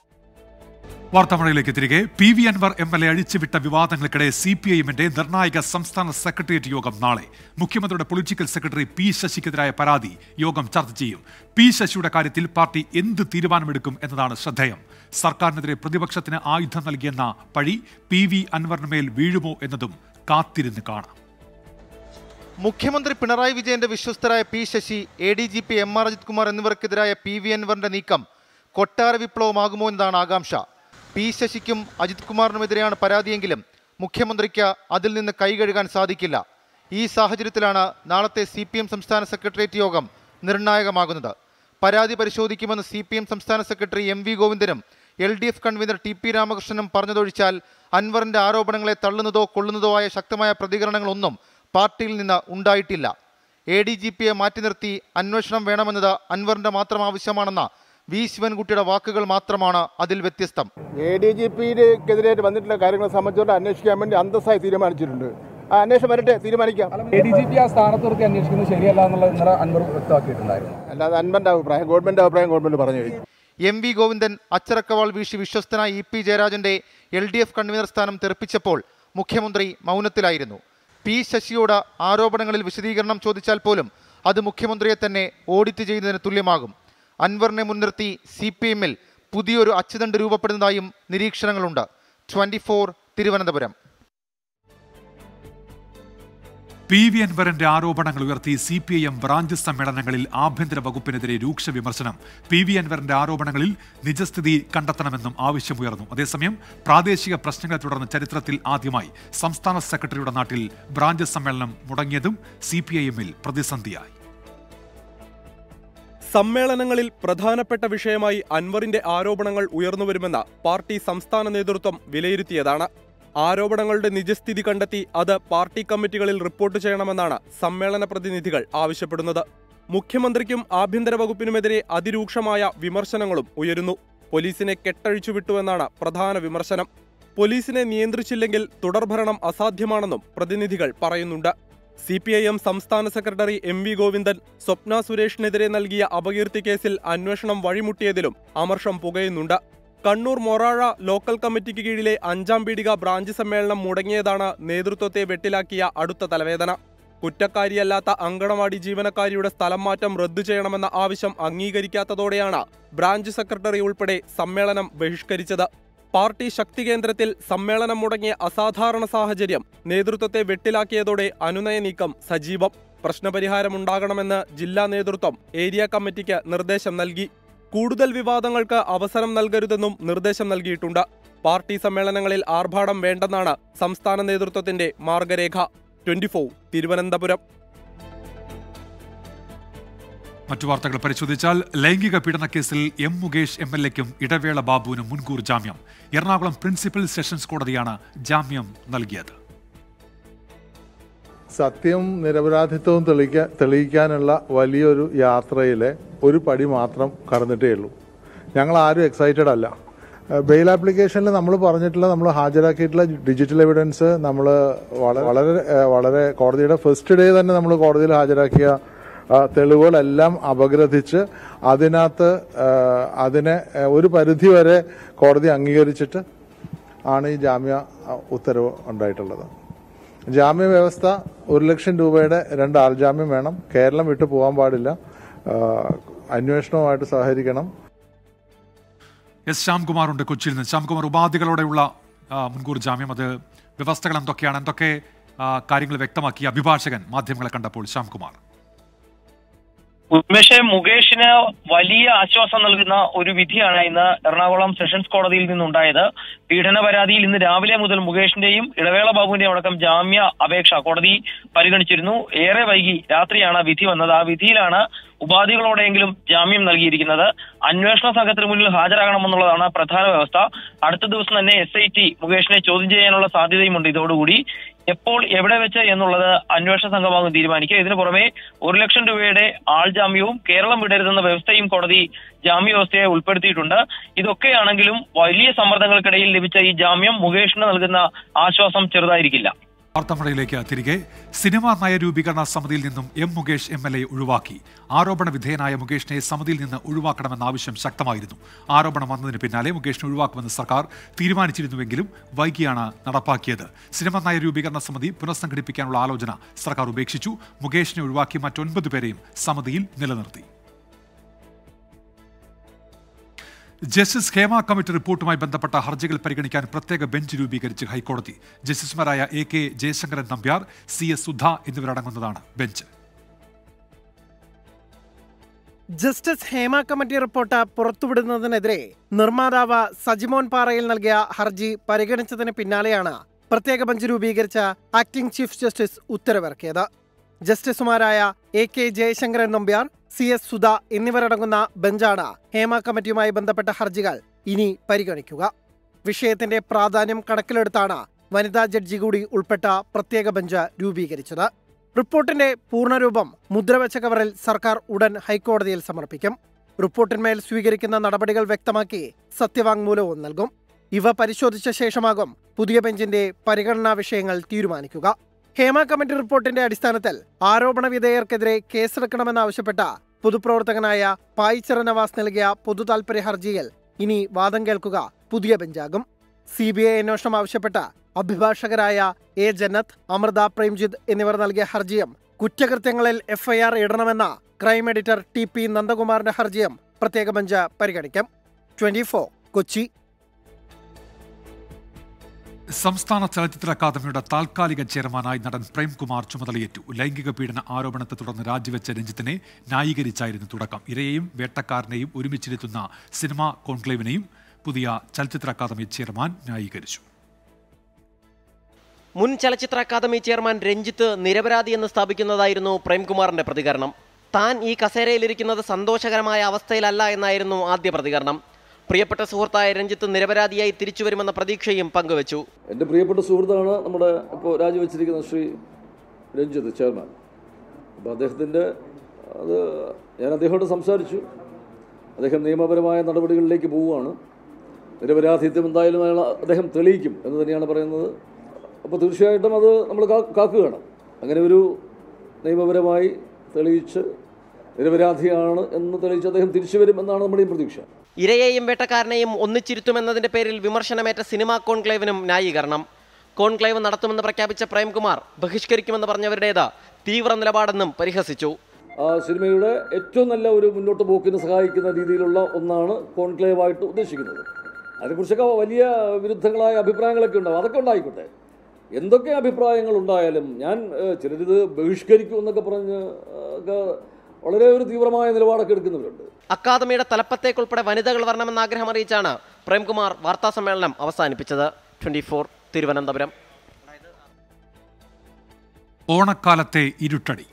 വാർത്താമഴയിലേക്ക് തിരികെ P V Anvar M L A അഴിച്ചുവിട്ട വിവാദങ്ങൾക്കിടെ സി പി ഐ എമ്മിന്റെ നിർണായക സംസ്ഥാന സെക്രട്ടേറിയറ്റ് യോഗം നാളെ മുഖ്യമന്ത്രിയുടെ പൊളിറ്റിക്കൽ സെക്രട്ടറി പി ശശിക്കെതിരായ പരാതി യോഗം ചർച്ച ചെയ്യും പി ശശിയുടെ കാര്യത്തിൽ പാർട്ടി എന്ത് തീരുമാനമെടുക്കും എന്നതാണ് ശ്രദ്ധേയം സർക്കാരിനെതിരെ പ്രതിപക്ഷത്തിന് ആയുധം നൽകിയെന്ന പഴി പി വി അൻവറിന് മേൽ വീഴുമോ എന്നതും കാത്തിരുന്ന് കാണാം മുഖ്യമന്ത്രി പിണറായി വിജയന്റെ വിശ്വസ്തരായ P Sasi A D G P M R Ajith Kumar എന്നിവർക്കെതിരായ പി വി അൻവറിന്റെ നീക്കം കൊട്ടാര വിപ്ലവമാകുമോ എന്നതാണ് ആകാംക്ഷ പി ശശിക്കും അജിത് കുമാറിനുമെതിരെയാണ് പരാതിയെങ്കിലും മുഖ്യമന്ത്രിക്ക് അതിൽ നിന്ന് കൈകഴുകാൻ സാധിക്കില്ല ഈ സാഹചര്യത്തിലാണ് നാളത്തെ സി പി എം സംസ്ഥാന സെക്രട്ടേറിയറ്റ് യോഗം നിർണായകമാകുന്നത് പരാതി പരിശോധിക്കുമെന്ന് സി പി എം സംസ്ഥാന സെക്രട്ടറി എം വി ഗോവിന്ദനും L D F convener T P രാമകൃഷ്ണനും പറഞ്ഞതൊഴിച്ചാൽ അൻവറിന്റെ ആരോപണങ്ങളെ തള്ളുന്നതോ കൊള്ളുന്നതോ ആയ ശക്തമായ പ്രതികരണങ്ങളൊന്നും പാർട്ടിയിൽ നിന്ന് ഉണ്ടായിട്ടില്ല എ ഡി ജി പിയെ മാറ്റി നിർത്തി അന്വേഷണം വേണമെന്നത് അൻവറിന്റെ മാത്രം ആവശ്യമാണെന്ന വി ശിവൻകുട്ടിയുടെ വാക്കുകൾ മാത്രമാണ് അതിൽ വ്യത്യസ്തം എ ഡി ജി പിക്കെതിരെ വന്നിട്ടുള്ള കാര്യങ്ങളെ സംബന്ധിച്ചുകൊണ്ട് അന്വേഷിക്കാൻ വേണ്ടി അന്തസ്സായി തീരുമാനിച്ചിട്ടുണ്ട് ആ അന്വേഷണം വരട്ടെ തീരുമാനിക്കാം എ ഡി ജി പി ആ സ്ഥാനത്തുറക്കി അന്വേഷിക്കുന്നത് ശരിയല്ല എന്നുള്ളത് ഇന്നലെ അൻവർ വ്യക്തമാക്കിയിട്ടുണ്ടായിരുന്നു അല്ലാതെ അൻപന്റെ അഭിപ്രായം ഗവൺമെന്റ് അഭിപ്രായം ഗവൺമെന്റ് പറഞ്ഞു കഴിഞ്ഞു എം വി ഗോവിന്ദൻ അച്ചറക്കവാൾ വീശി വിശ്വസ്തനായ ഇ പി ജയരാജന്റെ എൽ ഡി എഫ് കൺവീനർ സ്ഥാനം തെറിപ്പിച്ചപ്പോൾ മുഖ്യമന്ത്രി മൗനത്തിലായിരുന്നു പി ശശിയോട് ആരോപണങ്ങളിൽ വിശദീകരണം ചോദിച്ചാൽ പോലും അത് മുഖ്യമന്ത്രിയെ തന്നെ ഓഡിറ്റ് ചെയ്യുന്നതിന് തുല്യമാകും അൻവറിനെ മുൻനിർത്തി സി പി എമ്മിൽ പുതിയൊരു അച്ചുതണ്ട് രൂപപ്പെടുന്നതായും നിരീക്ഷണങ്ങളുണ്ട് twenty four Thiruvananthapuram P V അൻവറിന്റെ ആരോപണങ്ങൾ ഉയർത്തി C P I M branch സമ്മേളനങ്ങളിൽ ആഭ്യന്തര വകുപ്പിനെതിരെ രൂക്ഷ വിമർശനം പി വി അൻവറിന്റെ ആരോപണങ്ങളിൽ നിജസ്ഥിതി കണ്ടെത്തണമെന്നും ആവശ്യമുയർന്നു അതേസമയം പ്രാദേശിക പ്രശ്നങ്ങളെ തുടർന്ന് ചരിത്രത്തിൽ ആദ്യമായി സംസ്ഥാന സെക്രട്ടറിയുടെ നാട്ടിൽ ബ്രാഞ്ച് സമ്മേളനം മുടങ്ങിയതും സി പി ഐ എമ്മിൽ പ്രതിസന്ധിയായി സമ്മേളനങ്ങളിൽ പ്രധാനപ്പെട്ട വിഷയമായി അൻവറിന്റെ ആരോപണങ്ങൾ ഉയർന്നുവരുമെന്ന് പാർട്ടി സംസ്ഥാന നേതൃത്വം വിലയിരുത്തിയതാണ് ആരോപണങ്ങളുടെ നിജസ്ഥിതി കണ്ടെത്തി അത് പാർട്ടി കമ്മിറ്റികളിൽ റിപ്പോർട്ട് ചെയ്യണമെന്നാണ് സമ്മേളന പ്രതിനിധികൾ ആവശ്യപ്പെടുന്നത് മുഖ്യമന്ത്രിക്കും ആഭ്യന്തര വകുപ്പിനുമെതിരെ അതിരൂക്ഷമായ വിമർശനങ്ങളും ഉയരുന്നു പോലീസിനെ കെട്ടഴിച്ചുവിട്ടുവെന്നാണ് പ്രധാന വിമർശനം പോലീസിനെ നിയന്ത്രിച്ചില്ലെങ്കിൽ തുടർഭരണം അസാധ്യമാണെന്നും പ്രതിനിധികൾ പറയുന്നുണ്ട് സി പി ഐ എം സംസ്ഥാന secretary M V Govindan Swapna സുരേഷിനെതിരെ നൽകിയ അപകീർത്തി കേസിൽ അന്വേഷണം വഴിമുട്ടിയതിലും അമർഷം പുകയുന്നുണ്ട് കണ്ണൂർ മൊറാഴ ലോക്കൽ കമ്മിറ്റിക്ക് കീഴിലെ അഞ്ചാം പീടിക ബ്രാഞ്ച് സമ്മേളനം മുടങ്ങിയതാണ് നേതൃത്വത്തെ വെട്ടിലാക്കിയ അടുത്ത തലവേദന കുറ്റക്കാരിയല്ലാത്ത അങ്കണവാടി ജീവനക്കാരിയുടെ സ്ഥലം മാറ്റം റദ്ദു ചെയ്യണമെന്ന ആവശ്യം അംഗീകരിക്കാത്തതോടെയാണ് ബ്രാഞ്ച് സെക്രട്ടറി ഉൾപ്പെടെ സമ്മേളനം ബഹിഷ്കരിച്ചത് പാർട്ടി ശക്തി കേന്ദ്രത്തിൽ സമ്മേളനം മുടങ്ങിയ അസാധാരണ സാഹചര്യം നേതൃത്വത്തെ വെട്ടിലാക്കിയതോടെ അനുനയ നീക്കം സജീവം പ്രശ്നപരിഹാരമുണ്ടാകണമെന്ന് ജില്ലാ നേതൃത്വം ഏരിയ കമ്മിറ്റിക്ക് നിർദ്ദേശം നൽകി കൂടുതൽ വിവാദങ്ങൾക്ക് അവസരം നൽകരുതെന്നും നിർദ്ദേശം നൽകിയിട്ടുണ്ട് പാർട്ടി സമ്മേളനങ്ങളിൽ ആർഭാടം വേണ്ടെന്നാണ് സംസ്ഥാന നേതൃത്വത്തിന്റെ മാർഗരേഖ ട്വന്റി തിരുവനന്തപുരം മറ്റു വാർത്തകൾ പരിശോധിച്ചാൽ ലൈംഗിക പീഡന കേസിൽ എം മുകേഷ് എം എൽ എക്കും ഇടവേള ബാബുവിനും മുൻകൂർ ജാമ്യം എറണാകുളം പ്രിൻസിപ്പൽ സെഷൻസ് കോടതിയാണ് ജാമ്യം നൽകിയത് സത്യവും നിരപരാധിത്വവും തെളിയിക്കാൻ തെളിയിക്കാനുള്ള വലിയൊരു യാത്രയിലെ ഒരു പടി മാത്രം കടന്നിട്ടേ ഉള്ളൂ ഞങ്ങൾ ആരും എക്സൈറ്റഡ് അല്ല ബെയിൽ ആപ്ലിക്കേഷനിൽ നമ്മൾ പറഞ്ഞിട്ടുള്ള നമ്മൾ ഹാജരാക്കിയിട്ടുള്ള ഡിജിറ്റൽ എവിഡൻസ് നമ്മൾ വളരെ വളരെ ഏഹ്, വളരെ കോടതിയുടെ ഫസ്റ്റ് ഡേ തന്നെ നമ്മൾ കോടതിയിൽ ഹാജരാക്കിയ ആ, തെളിവുകളെല്ലാം അപഗ്രഥിച്ച് അതിനകത്ത് ആ, അതിനെ ആ, ഒരു പരിധി വരെ കോടതി അംഗീകരിച്ചിട്ട് ആണ് ഈ ജാമ്യ ആ, ഉത്തരവ് ഉണ്ടായിട്ടുള്ളത് ജാമ്യ വ്യവസ്ഥ ഒരു ലക്ഷം രൂപയുടെ രണ്ട് ആൾജാമ്യം വേണം കേരളം വിട്ടു പോകാൻ പാടില്ല ആ, അന്വേഷണവുമായിട്ട് സഹകരിക്കണം എസ് ശ്യാംകുമാറുണ്ട് കൊച്ചിയിൽ നിന്ന് ശ്യാംകുമാർ ഉപാധികളോടെയുള്ള ആ, മുൻകൂർ ജാമ്യം അത് വ്യവസ്ഥകൾ എന്തൊക്കെയാണ് എന്തൊക്കെ ആ, കാര്യങ്ങൾ വ്യക്തമാക്കിയ അഭിഭാഷകൻ മാധ്യമങ്ങളെ കണ്ടപ്പോൾ ശ്യാംകുമാർ ഉന്മേഷ് മുകേഷിന് വലിയ ആശ്വാസം നൽകുന്ന ഒരു വിധിയാണ് ഇന്ന് എറണാകുളം സെഷൻസ് കോടതിയിൽ നിന്നുണ്ടായത് പീഡന പരാതിയിൽ ഇന്ന് രാവിലെ മുതൽ മുകേഷിന്റെയും ഇടവേള ബാബുവിന്റെയും അടക്കം ജാമ്യ അപേക്ഷ കോടതി പരിഗണിച്ചിരുന്നു ഏറെ വൈകി രാത്രിയാണ് വിധി വന്നത് ആ വിധിയിലാണ് ഉപാധികളോടെയെങ്കിലും ജാമ്യം നൽകിയിരിക്കുന്നത് അന്വേഷണ സംഘത്തിന് മുന്നിൽ ഹാജരാകണമെന്നുള്ളതാണ് പ്രധാന വ്യവസ്ഥ അടുത്ത ദിവസം തന്നെ എസ് ഐ ടി മുകേഷിനെ ചോദ്യം ചെയ്യാനുള്ള സാധ്യതയുമുണ്ട് ഇതോടുകൂടി എപ്പോൾ എവിടെ വെച്ച് എന്നുള്ളത് അന്വേഷണ സംഘമാകും തീരുമാനിക്കുക ഇതിനു പുറമെ ഒരു ലക്ഷം രൂപയുടെ ആൾജാമ്യവും കേരളം വിടരുതെന്ന വ്യവസ്ഥയും കോടതി ജാമ്യ വ്യവസ്ഥയെ ഉൾപ്പെടുത്തിയിട്ടുണ്ട് ഇതൊക്കെയാണെങ്കിലും വലിയ സമ്മർദ്ദങ്ങൾക്കിടയിൽ ലഭിച്ച ഈ ജാമ്യം മുകേഷിന് നൽകുന്ന ആശ്വാസം ചെറുതായിരിക്കില്ല വാർത്തമഴയിലേക്ക് തിരികെ സിനിമാ നയരൂപീകരണ സമിതിയിൽ നിന്നും M Mukesh M L A ഒഴിവാക്കി ആരോപണ വിധേയനായ മുകേഷിനെ സമിതിയിൽ നിന്ന് ഒഴിവാക്കണമെന്ന ആവശ്യം ശക്തമായിരുന്നു ആരോപണം വന്നതിന് പിന്നാലെ മുകേഷിനെ ഒഴിവാക്കുമെന്ന് സർക്കാർ തീരുമാനിച്ചിരുന്നുവെങ്കിലും വൈകിയാണ് നടപ്പാക്കിയത് സിനിമാ നയരൂപീകരണ സമിതി പുനഃസംഘടിപ്പിക്കാനുള്ള ആലോചന സർക്കാർ ഉപേക്ഷിച്ചു മുകേഷിനെ ഒഴിവാക്കി മറ്റൊൻപത് പേരെയും സമിതിയിൽ നിലനിർത്തി ജസ്റ്റിസ് ഹേമ കമ്മിറ്റി റിപ്പോർട്ടുമായി ബന്ധപ്പെട്ട ഹർജികൾ പരിഗണിക്കാൻ പ്രത്യേക ബെഞ്ച് രൂപീകരിച്ച് ഹൈക്കോടതി ജസ്റ്റിസുമാരായ A K Jayasankaran Nambiar C S Sudha എന്നിവരടങ്ങുന്നതാണ് bench justice Hema committee report പുറത്തുവിടുന്നതിനെതിരെ നിർമ്മാതാവ് സജിമോൻ പാറയിൽ നൽകിയ ഹർജി പരിഗണിച്ചതിന് പിന്നാലെയാണ് പ്രത്യേക ബെഞ്ച് രൂപീകരിച്ച ആക്ടിംഗ് ചീഫ് ജസ്റ്റിസ് ഉത്തരവിറക്കിയത് ജസ്റ്റിസുമാരായ A K Jayasankaran Nambiar C S Sudha എന്നിവരടങ്ങുന്ന ബെഞ്ചാണ് ഹേമ കമ്മിറ്റിയുമായി ബന്ധപ്പെട്ട ഹർജികൾ ഇനി പരിഗണിക്കുക വിഷയത്തിന്റെ പ്രാധാന്യം കണക്കിലെടുത്താണ് വനിതാ ജഡ്ജി കൂടി ഉൾപ്പെട്ട പ്രത്യേക ബെഞ്ച് രൂപീകരിച്ചത് റിപ്പോർട്ടിന്റെ പൂർണ്ണരൂപം മുദ്രവെച്ച കവറിൽ സർക്കാർ ഉടൻ ഹൈക്കോടതിയിൽ സമർപ്പിക്കും റിപ്പോർട്ടിന്മേൽ സ്വീകരിക്കുന്ന നടപടികൾ വ്യക്തമാക്കി സത്യവാങ്മൂലവും നൽകും ഇവ പരിശോധിച്ച ശേഷമാകും പുതിയ ബെഞ്ചിന്റെ പരിഗണനാ വിഷയങ്ങൾ തീരുമാനിക്കുക ഹേമ കമ്മിറ്റി റിപ്പോർട്ടിന്റെ അടിസ്ഥാനത്തിൽ ആരോപണ വിധേയർക്കെതിരെ കേസെടുക്കണമെന്നാവശ്യപ്പെട്ട പൊതുപ്രവർത്തകനായ പായിച്ചറ നവാസ് നൽകിയ പൊതു താൽപര്യ ഹർജിയിൽ ഇനി വാദം കേൾക്കുക പുതിയ ബെഞ്ചാകും സി ബി ഐ അന്വേഷണം ആവശ്യപ്പെട്ട അഭിഭാഷകരായ എ ജന്നത്ത് അമൃത പ്രേംജിത്ത് എന്നിവർ നൽകിയ ഹർജിയും കുറ്റകൃത്യങ്ങളിൽ എഫ്ഐആർ ഇടണമെന്ന ക്രൈം എഡിറ്റർ ടി പി നന്ദകുമാറിന്റെ ഹർജിയും പ്രത്യേക ബെഞ്ച് പരിഗണിക്കും ട്വന്റി കൊച്ചി സംസ്ഥാന ചലച്ചിത്ര അക്കാദമിയുടെ താൽക്കാലിക ചെയർമാനായി നടൻ പ്രേംകുമാർ ചുമതലയേറ്റു ലൈംഗിക പീഡന ആരോപണത്തെ തുടർന്ന് രാജിവെച്ച രഞ്ജിത്തിനെ ന്യായീകരിച്ചായിരുന്നു തുടക്കം ഇരയെയും വേട്ടക്കാരനെയും ഒരുമിച്ചിരുത്തുന്ന സിനിമാ കോൺക്ലേവിനെയും പുതിയ ചലച്ചിത്ര അക്കാദമി ചെയർമാൻ ന്യായീകരിച്ചു മുൻ ചലച്ചിത്ര അക്കാദമി ചെയർമാൻ രഞ്ജിത്ത് നിരപരാധിയെന്ന് സ്ഥാപിക്കുന്നതായിരുന്നു പ്രേംകുമാറിന്റെ പ്രതികരണം താൻ ഈ കസേരയിലിരിക്കുന്നത് സന്തോഷകരമായ അവസ്ഥയിലല്ല എന്നായിരുന്നു ആദ്യ പ്രതികരണം പ്രിയപ്പെട്ട സുഹൃത്തായ രഞ്ജിത്ത് നിരപരാധിയായി തിരിച്ചു വരുമെന്ന പ്രതീക്ഷയും പങ്കുവച്ചു എൻ്റെ പ്രിയപ്പെട്ട സുഹൃത്താണ് നമ്മുടെ ഇപ്പോൾ രാജിവെച്ചിരിക്കുന്ന ശ്രീ രഞ്ജിത്ത് ചെയർമാൻ അപ്പോൾ അദ്ദേഹത്തിൻ്റെ അത് ഞാൻ അദ്ദേഹത്തോട് സംസാരിച്ചു അദ്ദേഹം നിയമപരമായ നടപടികളിലേക്ക് പോവുകയാണ് നിരപരാധിത്വം എന്തായാലും അയാൾ അദ്ദേഹം തെളിയിക്കും എന്ന് തന്നെയാണ് പറയുന്നത് അപ്പോൾ തീർച്ചയായിട്ടും അത് നമ്മൾ കാ- കാക്കുകയാണ് അങ്ങനെ ഒരു നിയമപരമായി തെളിയിച്ച് നിരപരാധിയാണ് എന്ന് തെളിയിച്ച് അദ്ദേഹം തിരിച്ചു വരും എന്നാണ് നമ്മുടെയും പ്രതീക്ഷ ഇരയെയും വേട്ടക്കാരനെയും ഒന്നിച്ചിരുത്തുമെന്നതിന്റെ പേരിൽ വിമർശനമേറ്റ സിനിമാ കോൺക്ലേവിനും ന്യായീകരണം കോൺക്ലേവ് നടത്തുമെന്ന് പ്രഖ്യാപിച്ച പ്രേംകുമാർ ബഹിഷ്കരിക്കുമെന്ന് പറഞ്ഞവരുടേത് തീവ്ര നിലപാടെന്നും പരിഹസിച്ചു ആ സിനിമയുടെ ഏറ്റവും നല്ല ഒരു മുന്നോട്ട് പോക്കിന് സഹായിക്കുന്ന രീതിയിലുള്ള ഒന്നാണ് കോൺക്ലേവായിട്ട് ഉദ്ദേശിക്കുന്നത് അതിനെക്കുറിച്ചൊക്കെ വലിയ വിരുദ്ധങ്ങളായ അഭിപ്രായങ്ങളൊക്കെ ഉണ്ടാവും അതൊക്കെ ഉണ്ടായിക്കോട്ടെ എന്തൊക്കെ അഭിപ്രായങ്ങൾ ഉണ്ടായാലും ഞാൻ ഏഹ്, ചിലരിത് ബഹിഷ്കരിക്കും എന്നൊക്കെ പറഞ്ഞ് ഏഹ്, ഒക്കെ വളരെ ഒരു തീവ്രമായ നിലപാടൊക്കെ എടുക്കുന്നവരുണ്ട് അക്കാദമിയുടെ തലപ്പത്തേക്കുൾപ്പെടെ വനിതകൾ വരണമെന്ന് ആഗ്രഹം അറിയിച്ചാണ് പ്രേംകുമാർ വാർത്താ സമ്മേളനം അവസാനിപ്പിച്ചത് ട്വന്റി തിരുവനന്തപുരം ഓണക്കാലത്തെ ഇരുട്ടടി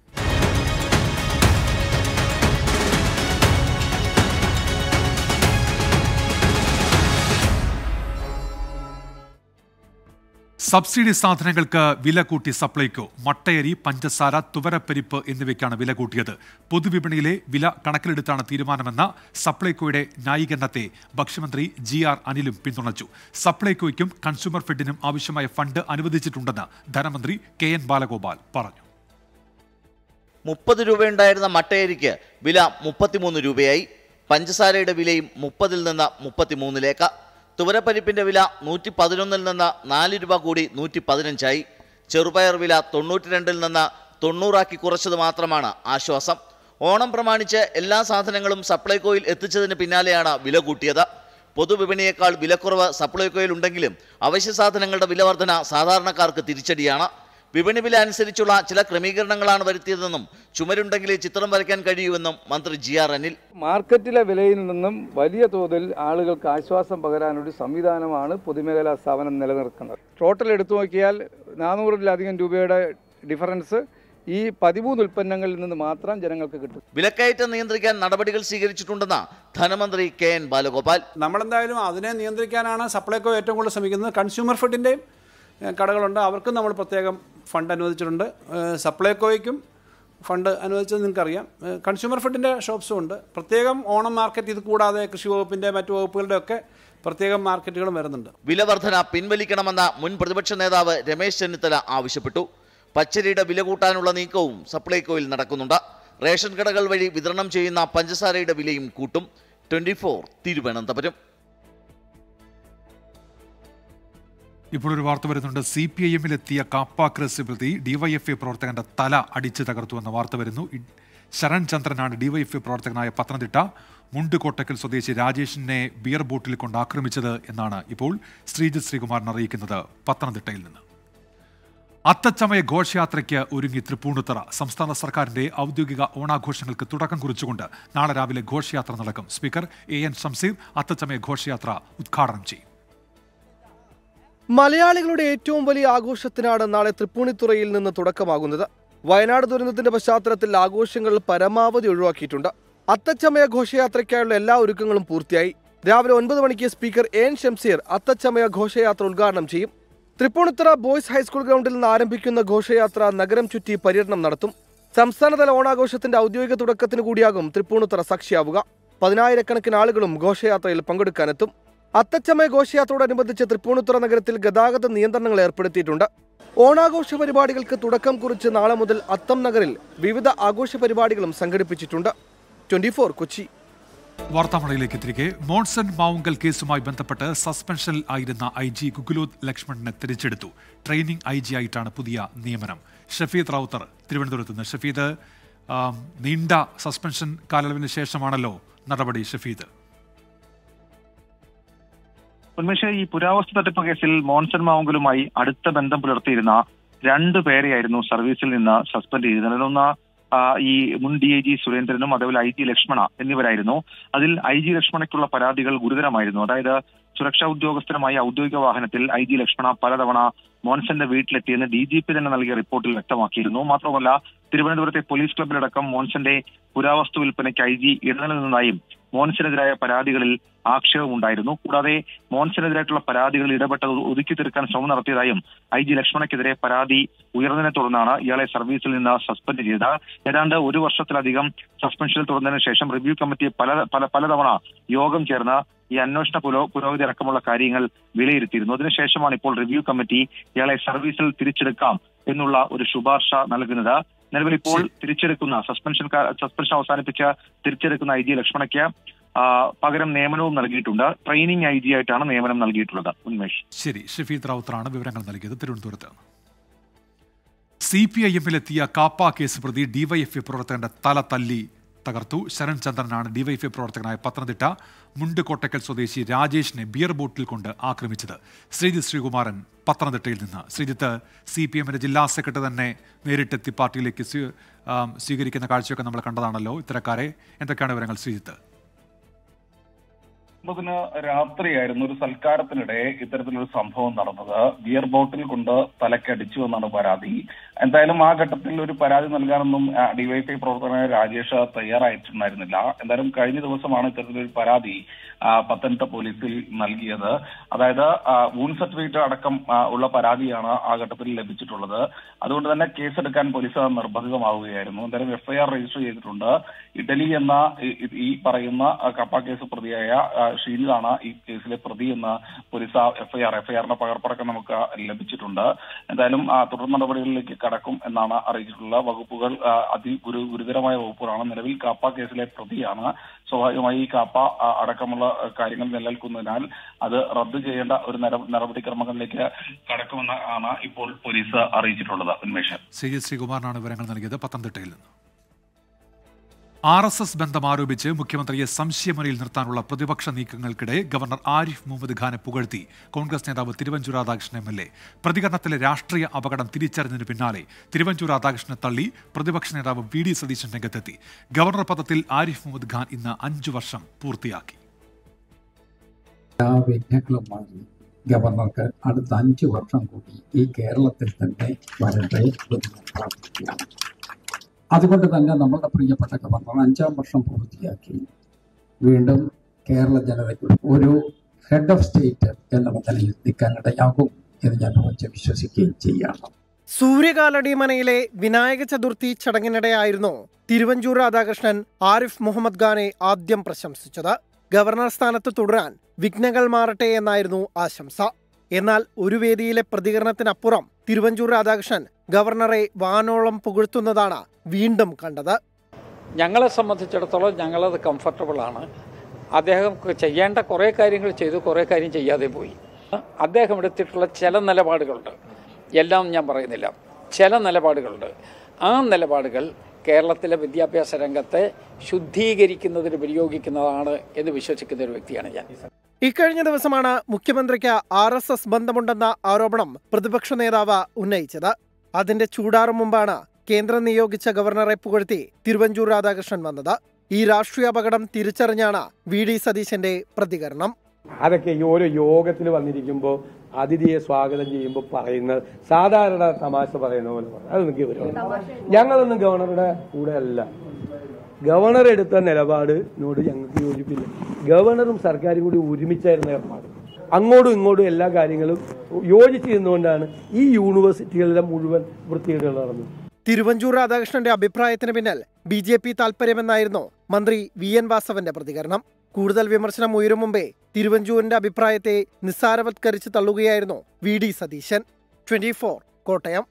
സബ്സിഡി സാധനങ്ങൾക്ക് വില കൂട്ടി സപ്ലൈകോ മട്ടയരി പഞ്ചസാര തുവരപ്പരിപ്പ് എന്നിവയ്ക്കാണ് വില കൂട്ടിയത് പൊതുവിപണിയിലെ വില കണക്കിലെടുത്താണ് തീരുമാനമെന്ന സപ്ലൈകോയുടെ ന്യായീകരണത്തെ ഭക്ഷ്യമന്ത്രി ജി ആർ അനിലും പിന്തുണച്ചു സപ്ലൈകോയ്ക്കും കൺസ്യൂമർ ഫെഡിനും ആവശ്യമായ ഫണ്ട് അനുവദിച്ചിട്ടുണ്ടെന്ന് ധനമന്ത്രി കെ എൻ ബാലഗോപാൽ പറഞ്ഞു മുപ്പത് രൂപയുണ്ടായിരുന്ന മട്ടയരിക്ക് വില മുപ്പത്തിമൂന്ന് രൂപയായി പഞ്ചസാരയുടെ വിലയും മുപ്പതിൽ നിന്ന് മുപ്പത്തിമൂന്നിലേക്ക് തുവരപ്പരിപ്പിന്റെ വില നൂറ്റി പതിനൊന്നിൽ നിന്ന് നാല് രൂപ കൂടി നൂറ്റി പതിനഞ്ചായി ചെറുപയർ വില തൊണ്ണൂറ്റി രണ്ടിൽ നിന്ന് തൊണ്ണൂറാക്കി കുറച്ചത് മാത്രമാണ് ആശ്വാസം ഓണം പ്രമാണിച്ച് എല്ലാ സാധനങ്ങളും സപ്ലൈകോയിൽ എത്തിച്ചതിന് പിന്നാലെയാണ് വില കൂട്ടിയത് പൊതുവിപണിയേക്കാൾ വിലക്കുറവ് സപ്ലൈകോയിൽ ഉണ്ടെങ്കിലും അവശ്യ സാധനങ്ങളുടെ വില വർധന സാധാരണക്കാർക്ക് തിരിച്ചടിയാണ് വിപണി വില അനുസരിച്ചുള്ള ചില ക്രമീകരണങ്ങളാണ് വരുത്തിയതെന്നും ചുമരുണ്ടെങ്കിലേ ചിത്രം വരയ്ക്കാൻ കഴിയൂവെന്നും മന്ത്രി ജി ആർ അനിൽ മാർക്കറ്റിലെ വിലയിൽ നിന്നും വലിയ തോതിൽ ആളുകൾക്ക് ആശ്വാസം പകരാനൊരു സംവിധാനമാണ് പൊതുമേഖലാ സ്ഥാപനം നിലനിർത്തുന്നത് ടോട്ടൽ എടുത്തു നോക്കിയാൽ നാനൂറിലധികം രൂപയുടെ ഡിഫറൻസ് ഈ പതിമൂന്ന് ഉൽപ്പന്നങ്ങളിൽ നിന്ന് മാത്രം ജനങ്ങൾക്ക് കിട്ടും വിലക്കയറ്റം നിയന്ത്രിക്കാൻ നടപടികൾ സ്വീകരിച്ചിട്ടുണ്ടെന്ന് ധനമന്ത്രി കെ എൻ ബാലഗോപാൽ നമ്മളെന്തായാലും അതിനെ നിയന്ത്രിക്കാനാണ് സപ്ലൈകോ ഏറ്റവും കൂടുതൽ ശ്രമിക്കുന്നത് കൺസ്യൂമർ ഫെഡിൻ്റെയും ഏഹ്, കടകളുണ്ട് അവർക്കും നമ്മൾ പ്രത്യേകം ഫണ്ട് അനുവദിച്ചിട്ടുണ്ട് ഏഹ്, സപ്ലൈകോയ്ക്കും ഫണ്ട് അനുവദിച്ചത് നിങ്ങൾക്കറിയാം ഏഹ്, കൺസ്യൂമർ ഫെഡിൻ്റെ ഷോപ്സും ഉണ്ട് പ്രത്യേകം ഓണം മാർക്കറ്റ് ഇത് കൂടാതെ കൃഷി വകുപ്പിൻ്റെ മറ്റു വകുപ്പുകളുടെ ഒക്കെ പ്രത്യേകം മാർക്കറ്റുകളും വരുന്നുണ്ട് വില വർധന പിൻവലിക്കണമെന്ന മുൻ പ്രതിപക്ഷ നേതാവ് രമേശ് ചെന്നിത്തല ആവശ്യപ്പെട്ടു പച്ചരിയുടെ വില കൂട്ടാനുള്ള നീക്കവും സപ്ലൈകോയിൽ നടക്കുന്നുണ്ട് റേഷൻ കടകൾ വഴി വിതരണം ചെയ്യുന്ന പഞ്ചസാരയുടെ വിലയും കൂട്ടും ട്വന്റി തിരുവനന്തപുരം ഇപ്പോൾ ഒരു വാർത്ത വരുന്നുണ്ട് സി പി ഐ എമ്മിലെത്തിയ കാപ്പാക്രസ് പ്രതി ഡിവൈഎഫ്ഐ പ്രവർത്തകന്റെ തല അടിച്ചു തകർത്തുവെന്ന വാർത്ത വരുന്നു ഇ- ശരൺ ചന്ദ്രനാണ് ഡിവൈഎഫ്ഐ പ്രവർത്തകനായ പത്തനംതിട്ട മുണ്ടുകോട്ടക്കൽ സ്വദേശി രാജേഷിനെ ബിയർ ബോട്ടിൽ കൊണ്ട് ആക്രമിച്ചത് എന്നാണ് ഇപ്പോൾ ശ്രീജിത്ത് ശ്രീകുമാരൻ അറിയിക്കുന്നത് പത്തനംതിട്ടയിൽ നിന്ന് അത്തച്ചമയ ഘോഷയാത്രയ്ക്ക് ഒരുങ്ങി തൃപ്പൂണിത്തറ സംസ്ഥാന സർക്കാരിന്റെ ഔദ്യോഗിക ഓണാഘോഷങ്ങൾക്ക് തുടക്കം കുറിച്ചുകൊണ്ട് നാളെ രാവിലെ ഘോഷയാത്ര നടക്കും സ്പീക്കർ എ എൻ ഷംസീർ അത്തച്ചമയ ഘോഷയാത്ര ഉദ്ഘാടനം ചെയ്യും മലയാളികളുടെ ഏറ്റവും വലിയ ആഘോഷത്തിനാണ് നാളെ തൃപ്പൂണിത്തുറയിൽ നിന്ന് തുടക്കമാകുന്നത് വയനാട് ദുരന്തത്തിന്റെ പശ്ചാത്തലത്തിൽ ആഘോഷങ്ങൾ പരമാവധി ഒഴിവാക്കിയിട്ടുണ്ട് അത്തച്ചമയ ഘോഷയാത്രയ്ക്കായുള്ള എല്ലാ ഒരുക്കങ്ങളും പൂർത്തിയായി രാവിലെ ഒൻപത് മണിക്ക് സ്പീക്കർ എൻ ഷംസീർ അത്തച്ചമയ ഘോഷയാത്ര ഉദ്ഘാടനം ചെയ്യും തൃപ്പൂണിത്തുറ ബോയ്സ് ഹൈസ്കൂൾ ഗ്രൗണ്ടിൽ നിന്ന് ആരംഭിക്കുന്ന ഘോഷയാത്ര നഗരം ചുറ്റി പര്യടനം നടത്തും സംസ്ഥാനതല ഓണാഘോഷത്തിന്റെ ഔദ്യോഗിക തുടക്കത്തിന് കൂടിയാകും തൃപ്പൂണിത്തുറ സാക്ഷിയാവുക പതിനായിരക്കണക്കിന് ആളുകളും ഘോഷയാത്രയിൽ പങ്കെടുക്കാനെത്തും അത്തച്ചമയ ഘോഷയാത്രയോടനുബന്ധിച്ച് തൃപ്പൂണിത്തുറ നഗരത്തിൽ ഗതാഗത നിയന്ത്രണങ്ങൾ ഏർപ്പെടുത്തിയിട്ടുണ്ട് ഓണാഘോഷ പരിപാടികൾക്ക് തുടക്കം കുറിച്ച് നാളെ മുതൽ അത്തം നഗറിൽ വിവിധ ആഘോഷ പരിപാടികളും സംഘടിപ്പിച്ചിട്ടുണ്ട് ട്വന്റി കൊച്ചി വാർത്താമഴയിലേക്ക് തിരികെ മോൺസൺ മാവുങ്കൽ കേസുമായി ബന്ധപ്പെട്ട് സസ്പെൻഷനിൽ ആയിരുന്ന ഐ ജി ഗുഗുലോത് ലക്ഷ്മണനെ തിരിച്ചെടുത്തു ട്രെയിനിംഗ് ഐ ജി ആയിട്ടാണ് പുതിയ നിയമനം ഷഫീദ് റാവുത്തർ തിരുവനന്തപുരത്ത് നിന്ന് ഷഫീദ് ആം, നീണ്ട സസ്പെൻഷൻ കാലയളവിന് ശേഷമാണല്ലോ നടപടി ഷഫീദ് ഉന്മേഷ് ഈ പുരാവസ്തു തട്ടിപ്പ് കേസിൽ മോൺസൺ മാവുങ്കലുമായി അടുത്ത ബന്ധം പുലർത്തിയിരുന്ന രണ്ടു പേരെയായിരുന്നു സർവീസിൽ നിന്ന് സസ്പെൻഡ് ചെയ്തത് അതിലൊന്ന് ആ, ഈ മുൻ ഡി ഐ ജി സുരേന്ദ്രനും അതേപോലെ ഐ ജി ലക്ഷ്മണ എന്നിവരായിരുന്നു അതിൽ ഐ ജി ലക്ഷ്മണയ്ക്കുള്ള പരാതികൾ ഗുരുതരമായിരുന്നു അതായത് സുരക്ഷാ ഉദ്യോഗസ്ഥരുമായി ഔദ്യോഗിക വാഹനത്തിൽ ഐ ജി ലക്ഷ്മണ പലതവണ മോൻസന്റെ വീട്ടിലെത്തിയെന്ന് ഡി ജി പി തന്നെ നൽകിയ റിപ്പോർട്ടിൽ വ്യക്തമാക്കിയിരുന്നു മാത്രമല്ല തിരുവനന്തപുരത്തെ പോലീസ് ക്ലബിലടക്കം മോൻസന്റെ പുരാവസ്തു വിൽപ്പനയ്ക്ക് ഐ ജി ഇടനിലനിന്നതായും മോൻസിനെതിരായ പരാതികളിൽ ആക്ഷേപമുണ്ടായിരുന്നു കൂടാതെ മോൻസിനെതിരായിട്ടുള്ള പരാതികളിൽ ഇടപെട്ടത് ഒതുക്കി തീർക്കാൻ ശ്രമം നടത്തിയതായും ഐ ജി ലക്ഷ്മണയ്ക്കെതിരെ പരാതി ഉയർന്നതിനെ തുടർന്നാണ് ഇയാളെ സർവീസിൽ നിന്ന് സസ്പെൻഡ് ചെയ്തത് ഏതാണ്ട് ഒരു വർഷത്തിലധികം സസ്പെൻഷനിൽ തുടർന്നതിന് ശേഷം റിവ്യൂ കമ്മിറ്റി പല പല പലതവണ യോഗം ചേർന്ന് ഈ അന്വേഷണ പുരോ പുരോഗതി അടക്കമുള്ള കാര്യങ്ങൾ വിലയിരുത്തിയിരുന്നു അതിനുശേഷമാണ് ഇപ്പോൾ റിവ്യൂ കമ്മിറ്റി ഇയാളെ സർവീസിൽ തിരിച്ചെടുക്കാം എന്നുള്ള ഒരു ശുപാർശ നൽകുന്നത് നിലവിൽ ഇപ്പോൾ തിരിച്ചെടുക്കുന്ന സസ്പെൻഷൻ കാ- സസ്പെൻഷൻ അവസാനിപ്പിച്ച് തിരിച്ചെടുക്കുന്ന ഐ ജി ലക്ഷ്മണയ്ക്ക് ആ, പകരം നിയമനവും നൽകിയിട്ടുണ്ട് ട്രെയിനിങ് ഐ ജി ആയിട്ടാണ് നിയമനം നൽകിയിട്ടുള്ളത് ഉന്മേഷ് ശരി ഷഫീദ് റാവുത്തറാണ് വിവരങ്ങൾ നൽകിയത് തിരുവനന്തപുരത്ത് നിന്ന് സി പി ഐ എമ്മിലെത്തിയ കാപ്പ കേസ് പ്രതി ഡിവൈഎഫ്ഐ പ്രവർത്തകന്റെ തല തല്ലി തകർത്തു ശരൺ ചന്ദ്രനാണ് ഡിവൈഎഫ്ഐ പ്രവർത്തകനായ പത്തനംതിട്ട മുണ്ട് കോട്ടക്കൽ സ്വദേശി രാജേഷിനെ ബിയർ ബോട്ടിൽ കൊണ്ട് ആക്രമിച്ചത് ശ്രീജിത്ത് ശ്രീകുമാരൻ പത്തനംതിട്ടയിൽ നിന്ന് ശ്രീജിത്ത് സി പി എമ്മിന്റെ ജില്ലാ സെക്രട്ടറി തന്നെ നേരിട്ടെത്തി പാർട്ടിയിലേക്ക് സ്വീ- ആം, സ്വീകരിക്കുന്ന കാഴ്ചയൊക്കെ നമ്മൾ കണ്ടതാണല്ലോ ഇത്തരക്കാരെ എന്തൊക്കെയാണ് വിവരങ്ങൾ ശ്രീജിത്ത് ഒമ്പതിന് രാത്രിയായിരുന്നു ഒരു സൽക്കാരത്തിനിടെ ഇത്തരത്തിലൊരു സംഭവം നടന്നത് ബിയർ ബോട്ടിൽ കൊണ്ട് തലക്കടിച്ചു എന്നാണ് പരാതി എന്തായാലും ആ ഘട്ടത്തിൽ ഒരു പരാതി നൽകാനൊന്നും ആ, ഡിവൈഎഫ്ഐ പ്രവർത്തകനായ രാജേഷ് തയ്യാറായിട്ടുണ്ടായിരുന്നില്ല എന്തായാലും കഴിഞ്ഞ ദിവസമാണ് ഇത്തരത്തിലൊരു പരാതി ആ, പത്തനംതിട്ട പോലീസിൽ നൽകിയത് അതായത് ആ, വൂൺ സർട്ടിഫിക്കറ്റ് അടക്കം ആ, ഉള്ള പരാതിയാണ് ആ ഘട്ടത്തിൽ ലഭിച്ചിട്ടുള്ളത് അതുകൊണ്ട് തന്നെ കേസെടുക്കാൻ പോലീസ് നിർബന്ധിതമാവുകയായിരുന്നു എന്തായാലും എഫ്ഐആർ രജിസ്റ്റർ ചെയ്തിട്ടുണ്ട് ഇറ്റലി എന്ന ഈ- ഈ- ഈ പറയുന്ന ആ, കപ്പ കേസ് പ്രതിയായ ആ, ഷീനിലാണ് ഈ കേസിലെ പ്രതി എന്ന് പോലീസ് എഫ്ഐആർ എഫ്ഐആറിന്റെ പകർപ്പടക്കം നമുക്ക് ലഭിച്ചിട്ടുണ്ട് എന്തായാലും ആ, തുടർ നടപടികളിലേക്ക് കടക്കും എന്നാണ് അറിയിച്ചിട്ടുള്ള വകുപ്പുകൾ ആ, അതി ഗുരു ഗുരുതരമായ വകുപ്പുകളാണ് നിലവിൽ കാപ്പ കേസിലെ പ്രതിയാണ് സ്വാഭാവികമായി ഈ കാപ്പ ആ, അടക്കമുള്ള ആ, കാര്യങ്ങൾ നിലനിൽക്കുന്നതിനാൽ അത് റദ്ദു ചെയ്യേണ്ട ഒരു നട- നടപടിക്രമങ്ങളിലേക്ക് കടക്കുമെന്ന് ആണ് ഇപ്പോൾ പോലീസ് അറിയിച്ചിട്ടുള്ളത് ഉന്മേഷം ശ്രീജിത്ത് ശ്രീകുമാറിനാണ് വിവരങ്ങൾ നൽകിയത് പത്തനംതിട്ടയിൽ നിന്ന് ആർ എസ് എസ് ബന്ധം ആരോപിച്ച് മുഖ്യമന്ത്രിയെ സംശയമനയിൽ നിർത്താനുള്ള പ്രതിപക്ഷ നീക്കങ്ങൾക്കിടെ ഗവർണർ ആരിഫ് മുഹമ്മദ് ഖാനെ പുകഴ്ത്തി കോൺഗ്രസ് നേതാവ് Thiruvanchoor Radhakrishnan M L A പ്രതികരണത്തിലെ രാഷ്ട്രീയ അപകടം തിരിച്ചറിഞ്ഞതിന് പിന്നാലെ തിരുവഞ്ചൂർ രാധാകൃഷ്ണനെ തള്ളി പ്രതിപക്ഷ നേതാവ് വി ഡി സതീശൻ രംഗത്തെത്തി ഗവർണർ പദത്തിൽ ആരിഫ് മുഹമ്മദ് ഖാൻ ഇന്ന് അഞ്ചു വർഷം പൂർത്തിയാക്കി എല്ലാ വിഘ്നങ്ങളും മാറി ഗവർണർക്ക് അടുത്ത അഞ്ച് വർഷം കൂടി ഈ കേരളത്തിൽ തന്നെ വരട്ടെ എന്ന് ഞാൻ പ്രാർത്ഥിക്കുകയാണ് അതുകൊണ്ട് തന്നെ നമ്മളുടെ പ്രിയപ്പെട്ട ഗവർണർ അഞ്ചാം വർഷം പൂർത്തിയാക്കി വീണ്ടും കേരള ജനതയ്ക്ക് ഒരു ഹെഡ് ഓഫ് സ്റ്റേറ്റ് എന്നുള്ള നിലയിൽ നിൽക്കാനിടയാകും എന്ന് ഞാൻ ഉറച്ച് വിശ്വസിക്കുകയും ചെയ്യുകയാണ് സൂര്യകാലടിമനയിലെ വിനായക ചതുർത്ഥി ചടങ്ങിനിടെയായിരുന്നു തിരുവഞ്ചൂർ രാധാകൃഷ്ണൻ ആരിഫ് മുഹമ്മദ് ഖാനെ ആദ്യം പ്രശംസിച്ചത് ഗവർണർ സ്ഥാനത്ത് തുടരാൻ വിഘ്നങ്ങൾ മാറട്ടെ എന്നായിരുന്നു ആശംസ എന്നാൽ ഒരു വേദിയിലെ പ്രതികരണത്തിനപ്പുറം തിരുവഞ്ചൂർ രാധാകൃഷ്ണൻ ഗവർണറെ വാനോളം പുകഴ്ത്തുന്നതാണ് വീണ്ടും കണ്ടത് ഞങ്ങളെ സംബന്ധിച്ചിടത്തോളം ഞങ്ങളത് കംഫർട്ടബിൾ ആണ് അദ്ദേഹം ചെയ്യേണ്ട കുറേ കാര്യങ്ങൾ ചെയ്തു കുറേ കാര്യം ചെയ്യാതെ പോയി അദ്ദേഹം എടുത്തിട്ടുള്ള ചില നിലപാടുകളുണ്ട് എല്ലാം ഞാൻ പറയുന്നില്ല ചില നിലപാടുകളുണ്ട് ആ നിലപാടുകൾ കേരളത്തിലെ വിദ്യാഭ്യാസ രംഗത്തെ ശുദ്ധീകരിക്കുന്നതിന് വിനിയോഗിക്കുന്നതാണ് എന്ന് വിശ്വസിക്കുന്ന ഒരു വ്യക്തിയാണ് ഞാൻ ഇക്കഴിഞ്ഞ ദിവസമാണ് മുഖ്യമന്ത്രിക്ക് ആർ എസ് എസ് ബന്ധമുണ്ടെന്ന ആരോപണം പ്രതിപക്ഷ നേതാവ് ഉന്നയിച്ചത് അതിന്റെ ചൂടാറും മുമ്പാണ് കേന്ദ്രം നിയോഗിച്ച ഗവർണറെ പുകഴ്ത്തി തിരുവഞ്ചൂർ രാധാകൃഷ്ണൻ വന്നത് ഈ രാഷ്ട്രീയ അപകടം തിരിച്ചറിഞ്ഞാണ് വി ഡി സതീശന്റെ പ്രതികരണം അതൊക്കെ ഈ ഓരോ യോഗത്തിൽ വന്നിരിക്കുമ്പോൾ അതിഥിയെ സ്വാഗതം ചെയ്യുമ്പോൾ പറയുന്നത് സാധാരണ തമാശ പറയുന്ന പോലെ പറയും അതൊന്നും ഗൗരവം ഞങ്ങളൊന്നും ഗവർണറുടെ കൂടെ അല്ല ഗവർണർ എടുത്ത നിലപാടിനോട് ഞങ്ങൾക്ക് യോജിപ്പില്ല ഗവർണറും സർക്കാരും കൂടി ഒരുമിച്ചായിരുന്ന ഏർപ്പാട് അങ്ങോട്ടും ഇങ്ങോട്ടും എല്ലാ കാര്യങ്ങളും യോജിച്ച് നിന്നുകൊണ്ടാണ് ഈ യൂണിവേഴ്സിറ്റികളിലെ മുഴുവൻ വൃത്തികേടുകൾ നടന്നത് തിരുവഞ്ചൂർ രാധാകൃഷ്ണന്റെ അഭിപ്രായത്തിന് പിന്നിൽ ബി ജെ പി താൽപര്യമെന്നായിരുന്നു മന്ത്രി വി എൻ വാസവന്റെ പ്രതികരണം കൂടുതൽ വിമർശനം ഉയരും മുമ്പേ തിരുവഞ്ചൂരിന്റെ അഭിപ്രായത്തെ നിസ്സാരവത്കരിച്ച് തള്ളുകയായിരുന്നു V D Satheesan twenty Kottayam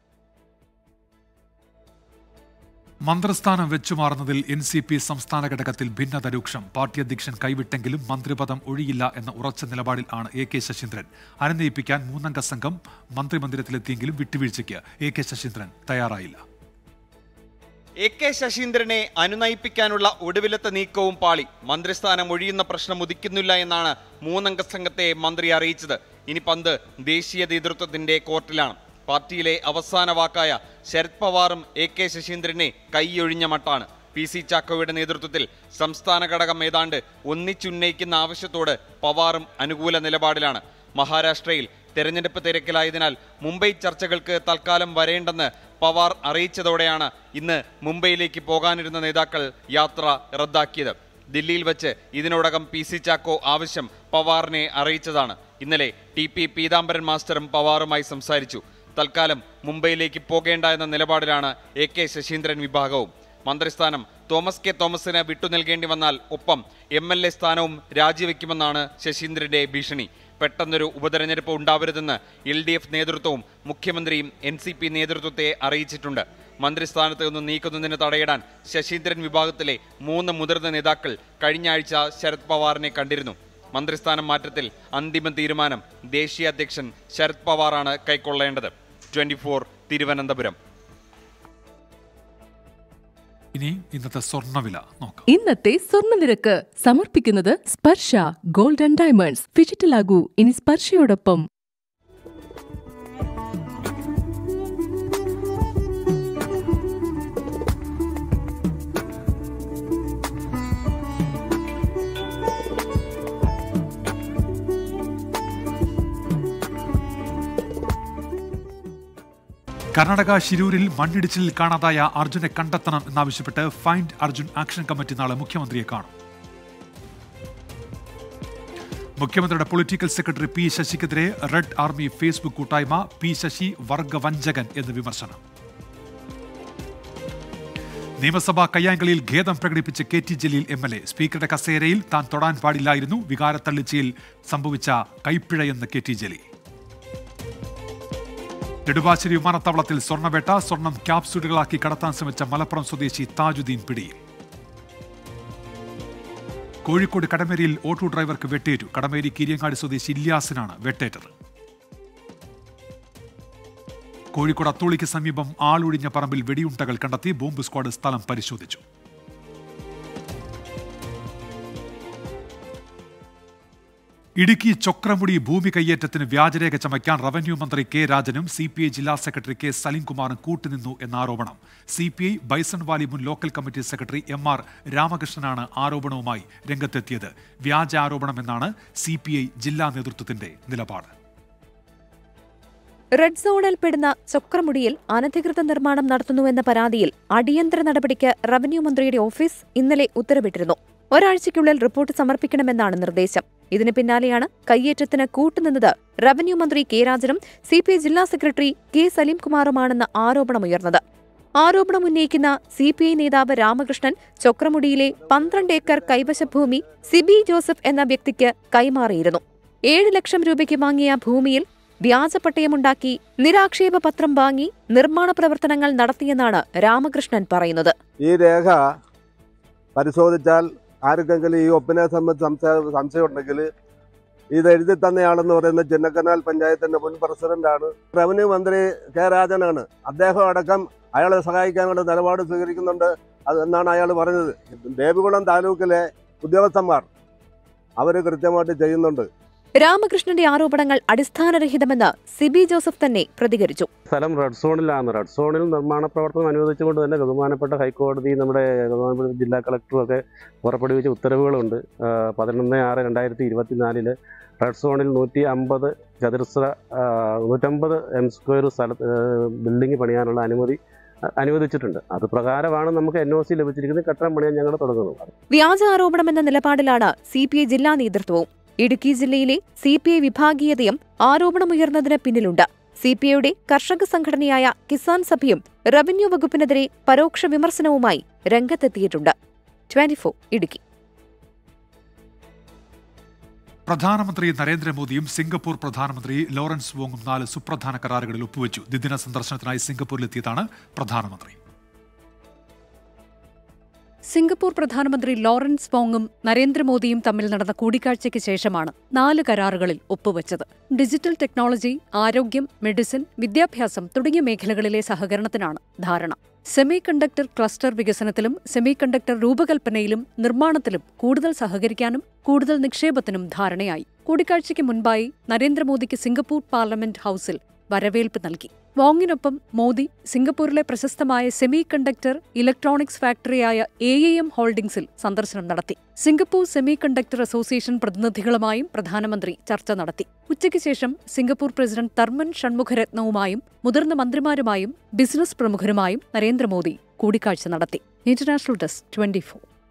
മന്ത്രിസ്ഥാനം വെച്ചുമാറുന്നതിൽ എൻ സി പി സംസ്ഥാന ഘടകത്തിൽ ഭിന്നത രൂക്ഷം പാർട്ടി അധ്യക്ഷൻ കൈവിട്ടെങ്കിലും മന്ത്രിപദം ഒഴിയില്ല എന്ന ഉറച്ച നിലപാടിൽ ആണ് എ കെ ശശീന്ദ്രൻ അനുനയിപ്പിക്കാൻ മൂന്നംഗ സംഘം മന്ത്രിമന്ദിരത്തിലെത്തിയെങ്കിലും വിട്ടുവീഴ്ചയ്ക്ക് എ കെ ശശീന്ദ്രൻ തയ്യാറായില്ല എ കെ ശശീന്ദ്രനെ അനുനയിപ്പിക്കാനുള്ള ഒടുവിലത്തെ നീക്കവും പാളി മന്ത്രിസ്ഥാനം ഒഴിയുന്ന പ്രശ്നം ഉദിക്കുന്നില്ല എന്നാണ് മൂന്നംഗ സംഘത്തെ മന്ത്രി അറിയിച്ചത് ഇനി പന്ത് ദേശീയ നേതൃത്വത്തിന്റെ കോർട്ടിലാണ് പാർട്ടിയിലെ അവസാന വാക്കായ ശരത് പവാറും എ കെ ശശീന്ദ്രനെ കൈയൊഴിഞ്ഞ മട്ടാണ് പി സി ചാക്കോയുടെ നേതൃത്വത്തിൽ സംസ്ഥാന ഘടകം ഏതാണ്ട് ഒന്നിച്ചുന്നയിക്കുന്ന ആവശ്യത്തോട് പവാറും അനുകൂല നിലപാടിലാണ് മഹാരാഷ്ട്രയിൽ തെരഞ്ഞെടുപ്പ് തിരക്കിലായതിനാൽ മുംബൈ ചർച്ചകൾക്ക് തൽക്കാലം വരേണ്ടെന്ന് പവാർ അറിയിച്ചതോടെയാണ് ഇന്ന് മുംബൈയിലേക്ക് പോകാനിരുന്ന നേതാക്കൾ യാത്ര റദ്ദാക്കിയത് ദില്ലിയിൽ വെച്ച് ഇതിനോടകം പി സി ചാക്കോ ആവശ്യം പവാറിനെ അറിയിച്ചതാണ് ഇന്നലെ ടി പി പീതാംബരൻ മാസ്റ്ററും പവാറുമായി സംസാരിച്ചു തൽക്കാലം മുംബൈയിലേക്ക് പോകേണ്ട എന്ന നിലപാടിലാണ് എ കെ ശശീന്ദ്രൻ വിഭാഗവും മന്ത്രിസ്ഥാനം തോമസ് കെ തോമസിന് വിട്ടു നൽകേണ്ടി വന്നാൽ ഒപ്പം എം എൽ എ സ്ഥാനവും രാജിവെക്കുമെന്നാണ് ശശീന്ദ്രന്റെ ഭീഷണി പെട്ടെന്നൊരു ഉപതെരഞ്ഞെടുപ്പ് ഉണ്ടാവരുതെന്ന് എൽ ഡി എഫ് നേതൃത്വവും മുഖ്യമന്ത്രിയും എൻ സി പി നേതൃത്വത്തെ അറിയിച്ചിട്ടുണ്ട് മന്ത്രിസ്ഥാനത്ത് നിന്ന് നീക്കുന്നതിന് തടയിടാൻ ശശീന്ദ്രൻ വിഭാഗത്തിലെ മൂന്ന് മുതിർന്ന നേതാക്കൾ കഴിഞ്ഞ ആഴ്ച ശരത് പവാറിനെ കണ്ടിരുന്നു മന്ത്രിസ്ഥാനം മാറ്റത്തിൽ അന്തിമ തീരുമാനം ദേശീയ അധ്യക്ഷൻ ശരത് പവാറാണ് കൈക്കൊള്ളേണ്ടത് ട്വന്റി തിരുവനന്തപുരം ഇനി ഇന്നത്തെ സ്വർണ്ണവില നോക്കാം ഇന്നത്തെ സ്വർണ്ണനിരക്ക് സമർപ്പിക്കുന്നത് സ്പർശ ഗോൾഡ് ആൻഡ് ഡയമണ്ട്സ് ഫിജിറ്റലാകൂ ഇനി സ്പർശയോടൊപ്പം കർണാടക ശിരൂരിൽ മണ്ണിടിച്ചിലിൽ കാണാതായ അർജുനെ കണ്ടെത്തണം എന്നാവശ്യപ്പെട്ട് ഫൈൻഡ് അർജുൻ ആക്ഷൻ കമ്മിറ്റി നാളെ മുഖ്യമന്ത്രിയെ കാണും മുഖ്യമന്ത്രിയുടെ പൊളിറ്റിക്കൽ സെക്രട്ടറി പി ശശിക്കെതിരെ റെഡ് ആർമി ഫേസ്ബുക്ക് കൂട്ടായ്മ പി ശശി വർഗവഞ്ചകൻ എന്ന് വിമർശനം നിയമസഭാ കയ്യാങ്കളിയിൽ ഖേദം പ്രകടിപ്പിച്ച K T Jaleel M L A സ്പീക്കറുടെ കസേരയിൽ താൻ തൊടാൻ പാടില്ലായിരുന്നു വികാരത്തള്ളിച്ചയിൽ സംഭവിച്ച കൈപ്പിഴയെന്ന് കെ ടി ജലീൽ നെടുമ്പാശ്ശേരി വിമാനത്താവളത്തിൽ സ്വർണ്ണവേട്ട സ്വർണം ക്യാപ്സൂളുകളാക്കി കടത്താൻ ശ്രമിച്ച മലപ്പുറം സ്വദേശി താജുദ്ദീൻ പിടിയിൽ കോഴിക്കോട് കടമേരിയിൽ ഓട്ടോ ഡ്രൈവർക്ക് വെട്ടേറ്റു കടമേരി കീരിയങ്ങാടി സ്വദേശി ഇല്യാസിനാണ് വെട്ടേറ്റത് കോഴിക്കോട് അത്തോളിക്ക് സമീപം ആളൊഴിഞ്ഞ പറമ്പിൽ വെടിയുണ്ടകൾ കണ്ടെത്തി ബോംബ് സ്ക്വാഡ് സ്ഥലം പരിശോധിച്ചു ഇടുക്കി ചൊക്രമുടി ഭൂമി കയ്യേറ്റത്തിന് വ്യാജരേഖ ചമയ്ക്കാൻ റവന്യൂ മന്ത്രി കെ രാജനും സി പി ഐ ജില്ലാ സെക്രട്ടറി കെ സലീംകുമാറും കൂട്ടുനിന്നു എന്ന ആരോപണം C P I bison valley മുൻ local committee secretary M R രാമകൃഷ്ണനാണ് ആരോപണവുമായി രംഗത്തെത്തിയത് വ്യാജ ആരോപണമെന്നാണ് സി പി ഐ ജില്ലാ നേതൃത്വത്തിന്റെ നിലപാട് റെഡ് സോണിൽ പെടുന്ന ചൊക്രമുടിയിൽ അനധികൃത നിർമ്മാണം നടത്തുന്നുവെന്ന പരാതിയിൽ അടിയന്തര നടപടിക്ക് റവന്യൂ മന്ത്രിയുടെ ഓഫീസ് ഇന്നലെ ഉത്തരവിട്ടിരുന്നു ഒരാഴ്ചയ്ക്കുള്ളിൽ റിപ്പോർട്ട് സമർപ്പിക്കണമെന്നാണ് നിർദ്ദേശം ഇതിന് പിന്നാലെയാണ് കയ്യേറ്റത്തിന് കൂട്ടുനിന്നത് റവന്യൂ മന്ത്രി കെ രാജനും സി പി ഐ ജില്ലാ സെക്രട്ടറി കെ സലീംകുമാറുമാണെന്ന ആരോപണമുയർന്നത് ആരോപണം ഉന്നയിക്കുന്ന സി പി ഐ നേതാവ് രാമകൃഷ്ണൻ ചൊക്രമുടിയിലെ പന്ത്രണ്ട് ഏക്കർ കൈവശ ഭൂമി സിബി ജോസഫ് എന്ന വ്യക്തിക്ക് കൈമാറിയിരുന്നു ഏഴ് ലക്ഷം രൂപയ്ക്ക് വാങ്ങിയ ഭൂമിയിൽ വ്യാജപട്ടയമുണ്ടാക്കി നിരാക്ഷേപ പത്രം വാങ്ങി നിർമ്മാണ പ്രവർത്തനങ്ങൾ നടത്തിയെന്നാണ് രാമകൃഷ്ണൻ പറയുന്നത് ഈ രേഖ പരിശോധിച്ചാൽ ആർക്കെങ്കിലും ഈ ഒപ്പിനെ സംബന്ധിച്ച് സംശയ സംശയമുണ്ടെങ്കിൽ ഇത് എഴുതി തന്നയാളെന്ന് പറയുന്ന ചിന്നക്കനാൽ പഞ്ചായത്തിന്റെ മുൻ പ്രസിഡന്റാണ് റവന്യൂ മന്ത്രി കെ രാജനാണ് അദ്ദേഹം അടക്കം അയാളെ സഹായിക്കാനുള്ള നിലപാട് സ്വീകരിക്കുന്നുണ്ട് അത് എന്നാണ് അയാൾ പറഞ്ഞത് ദേവികുളം താലൂക്കിലെ ഉദ്യോഗസ്ഥന്മാർ അവർ കൃത്യമായിട്ട് ചെയ്യുന്നുണ്ട് രാമകൃഷ്ണന്റെ ആരോപണങ്ങൾ അടിസ്ഥാനരഹിതമെന്ന് സിബി ജോസഫ് തന്നെ പ്രതികരിച്ചു സ്ഥലം റെഡ് സോണിലാണ് റെഡ് സോണിൽ നിർമ്മാണ പ്രവർത്തനം അനുവദിച്ചുകൊണ്ട് തന്നെ ബഹുമാനപ്പെട്ട ഹൈക്കോടതി നമ്മുടെ ബഹുമാനപ്പെട്ട ജില്ലാ കളക്ടറും ഒക്കെ പുറപ്പെടുവിച്ച ഉത്തരവുകളുണ്ട് ആ, പതിനൊന്ന് ആറ് രണ്ടായിരത്തി ഇരുപത്തിനാലില് റെഡ് സോണിൽ നൂറ്റി അമ്പത് ചതുരശ്ര ആ, നൂറ്റമ്പത് എം സ്ക്വയർ സ്ഥല ബിൽഡിംഗ് പണിയാനുള്ള അനുമതി അ- അനുവദിച്ചിട്ടുണ്ട് അത് പ്രകാരമാണ് നമുക്ക് എൻ ഒ സി ലഭിച്ചിരിക്കുന്നത് കെട്ടിടം പണിയാൻ ഞങ്ങൾ തുടങ്ങുന്നത് വ്യാജ ആരോപണമെന്ന നിലപാടിലാണ് സി പി ഐ ജില്ലാ നേതൃത്വവും ഇടുക്കി ജില്ലയിലെ സി പി ഐ വിഭാഗീയതയും ആരോപണമുയർന്നതിന് പിന്നിലുണ്ട് സി പി ഐയുടെ കർഷക സംഘടനയായ കിസാൻ സഭയും റവന്യൂ വകുപ്പിനെതിരെ പരോക്ഷ വിമർശനവുമായി രംഗത്തെത്തിയിട്ടുണ്ട് ട്വന്റിഫോർ ഇടുക്കി പ്രധാനമന്ത്രി നരേന്ദ്രമോദിയും സിംഗപ്പൂർ പ്രധാനമന്ത്രി ലോറൻസ് വോങ്ങും നാല് സുപ്രധാന കരാറുകളിൽ ഒപ്പുവെച്ചു ദ്വിദിന സന്ദർശനത്തിനായി സിംഗപ്പൂരിലെത്തിയതാണ് പ്രധാനമന്ത്രി സിംഗപ്പൂർ പ്രധാനമന്ത്രി ലോറൻസ് വോങ്ങും നരേന്ദ്രമോദിയും തമ്മിൽ നടന്ന കൂടിക്കാഴ്ചയ്ക്ക് ശേഷമാണ് നാല് കരാറുകളിൽ ഒപ്പുവച്ചത് ഡിജിറ്റൽ ടെക്നോളജി ആരോഗ്യം മെഡിസിൻ വിദ്യാഭ്യാസം തുടങ്ങിയ മേഖലകളിലെ സഹകരണത്തിനാണ് ധാരണ സെമി കണ്ടക്ടർ ക്ലസ്റ്റർ വികസനത്തിലും സെമി കണ്ടക്ടർ രൂപകൽപ്പനയിലും നിർമ്മാണത്തിലും കൂടുതൽ സഹകരിക്കാനും കൂടുതൽ നിക്ഷേപത്തിനും ധാരണയായി കൂടിക്കാഴ്ചയ്ക്ക് മുൻപായി നരേന്ദ്രമോദിക്ക് സിംഗപ്പൂർ പാർലമെന്റ് ഹൌസിൽ വരവേൽപ്പ് നൽകി വോങ്ങിനൊപ്പം മോദി സിംഗപ്പൂരിലെ പ്രശസ്തമായ സെമി കണ്ടക്ടർ ഇലക്ട്രോണിക്സ് ഫാക്ടറിയായ എ എം ഹോൾഡിംഗ്സിൽ സന്ദർശനം നടത്തി സിംഗപ്പൂർ സെമി കണ്ടക്ടർ അസോസിയേഷൻ പ്രതിനിധികളുമായും പ്രധാനമന്ത്രി ചർച്ച നടത്തി ഉച്ചയ്ക്ക് ശേഷം സിംഗപ്പൂർ പ്രസിഡന്റ് തർമൻ ഷൺമുഖരത്നവുമായും മുതിർന്ന മന്ത്രിമാരുമായും ബിസിനസ് പ്രമുഖരുമായും നരേന്ദ്രമോദി കൂടിക്കാഴ്ച നടത്തി ഇന്റർനാഷണൽ ഡെസ്ക് ട്വന്റി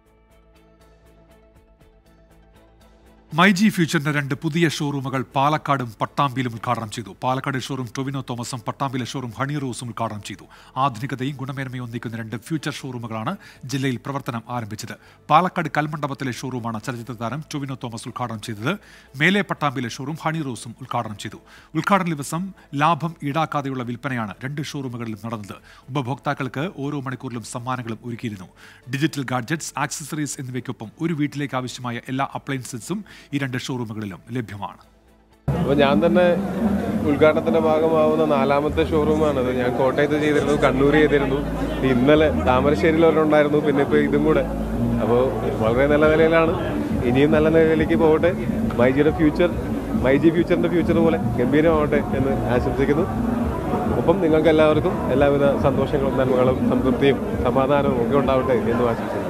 മൈജി ഫ്യൂച്ചറിന്റെ രണ്ട് പുതിയ ഷോറൂമുകൾ പാലക്കാടും പട്ടാമ്പിയിലും ഉദ്ഘാടനം ചെയ്തു പാലക്കാട് ഷോറൂം ടൊവിനോ തോമസും പട്ടാമ്പിലെ ഷോറൂം ഹണി റോസും ഉദ്ഘാടനം ചെയ്തു ആധുനികതയും ഗുണമേന്മയും ഒന്നിക്കുന്ന രണ്ട് ഫ്യൂച്ചർ ഷോറൂമുകളാണ് ജില്ലയിൽ പ്രവർത്തനം ആരംഭിച്ചത് പാലക്കാട് കൽമണ്ഡപത്തിലെ ഷോറൂമാണ് ചലച്ചിത്ര താരം ടൊവിനോ തോമസ് ഉദ്ഘാടനം ചെയ്തത് മേലെ പട്ടാമ്പിലെ ഷോറൂം ഹണി റോസും ഉദ്ഘാടനം ചെയ്തു ഉദ്ഘാടന ദിവസം ലാഭം ഈടാക്കാതെയുള്ള വിൽപ്പനയാണ് രണ്ട് ഷോറൂമുകളിലും നടന്നത് ഉപഭോക്താക്കൾക്ക് ഓരോ മണിക്കൂറിലും സമ്മാനങ്ങളും ഒരുക്കിയിരുന്നു ഡിജിറ്റൽ ഗാഡ്ജറ്റ്സ് ആക്സസറീസ് എന്നിവയ്ക്കൊപ്പം ഒരു വീട്ടിലേക്ക് ആവശ്യമായ എല്ലാ അപ്ലയൻസസും ഈ രണ്ട് ഷോറൂമുകളിലും ലഭ്യമാണ് അപ്പോൾ ഞാൻ തന്നെ ഉദ്ഘാടനത്തിന്റെ ഭാഗമാവുന്ന നാലാമത്തെ ഷോറൂമാണത് ഞാൻ കോട്ടയത്ത് ചെയ്തിരുന്നു കണ്ണൂർ ചെയ്തിരുന്നു ഇന്നലെ താമരശ്ശേരിയിൽ ഒരെണ്ണമുണ്ടായിരുന്നു പിന്നെ ഇപ്പോൾ ഇതും കൂടെ അപ്പോൾ വളരെ നല്ല നിലയിലാണ് ഇനിയും നല്ല നിലയിലേക്ക് പോകട്ടെ മൈജിയുടെ ഫ്യൂച്ചർ മൈജി ഫ്യൂച്ചറിന്റെ ഫ്യൂച്ചർ പോലെ ഗംഭീരമാവട്ടെ എന്ന് ആശംസിക്കുന്നു ഒപ്പം നിങ്ങൾക്ക് എല്ലാവർക്കും എല്ലാവിധ സന്തോഷങ്ങളും നന്മകളും സംതൃപ്തിയും സമാധാനവും ഒക്കെ ഉണ്ടാവട്ടെ എന്ന് ആശംസിക്കുന്നു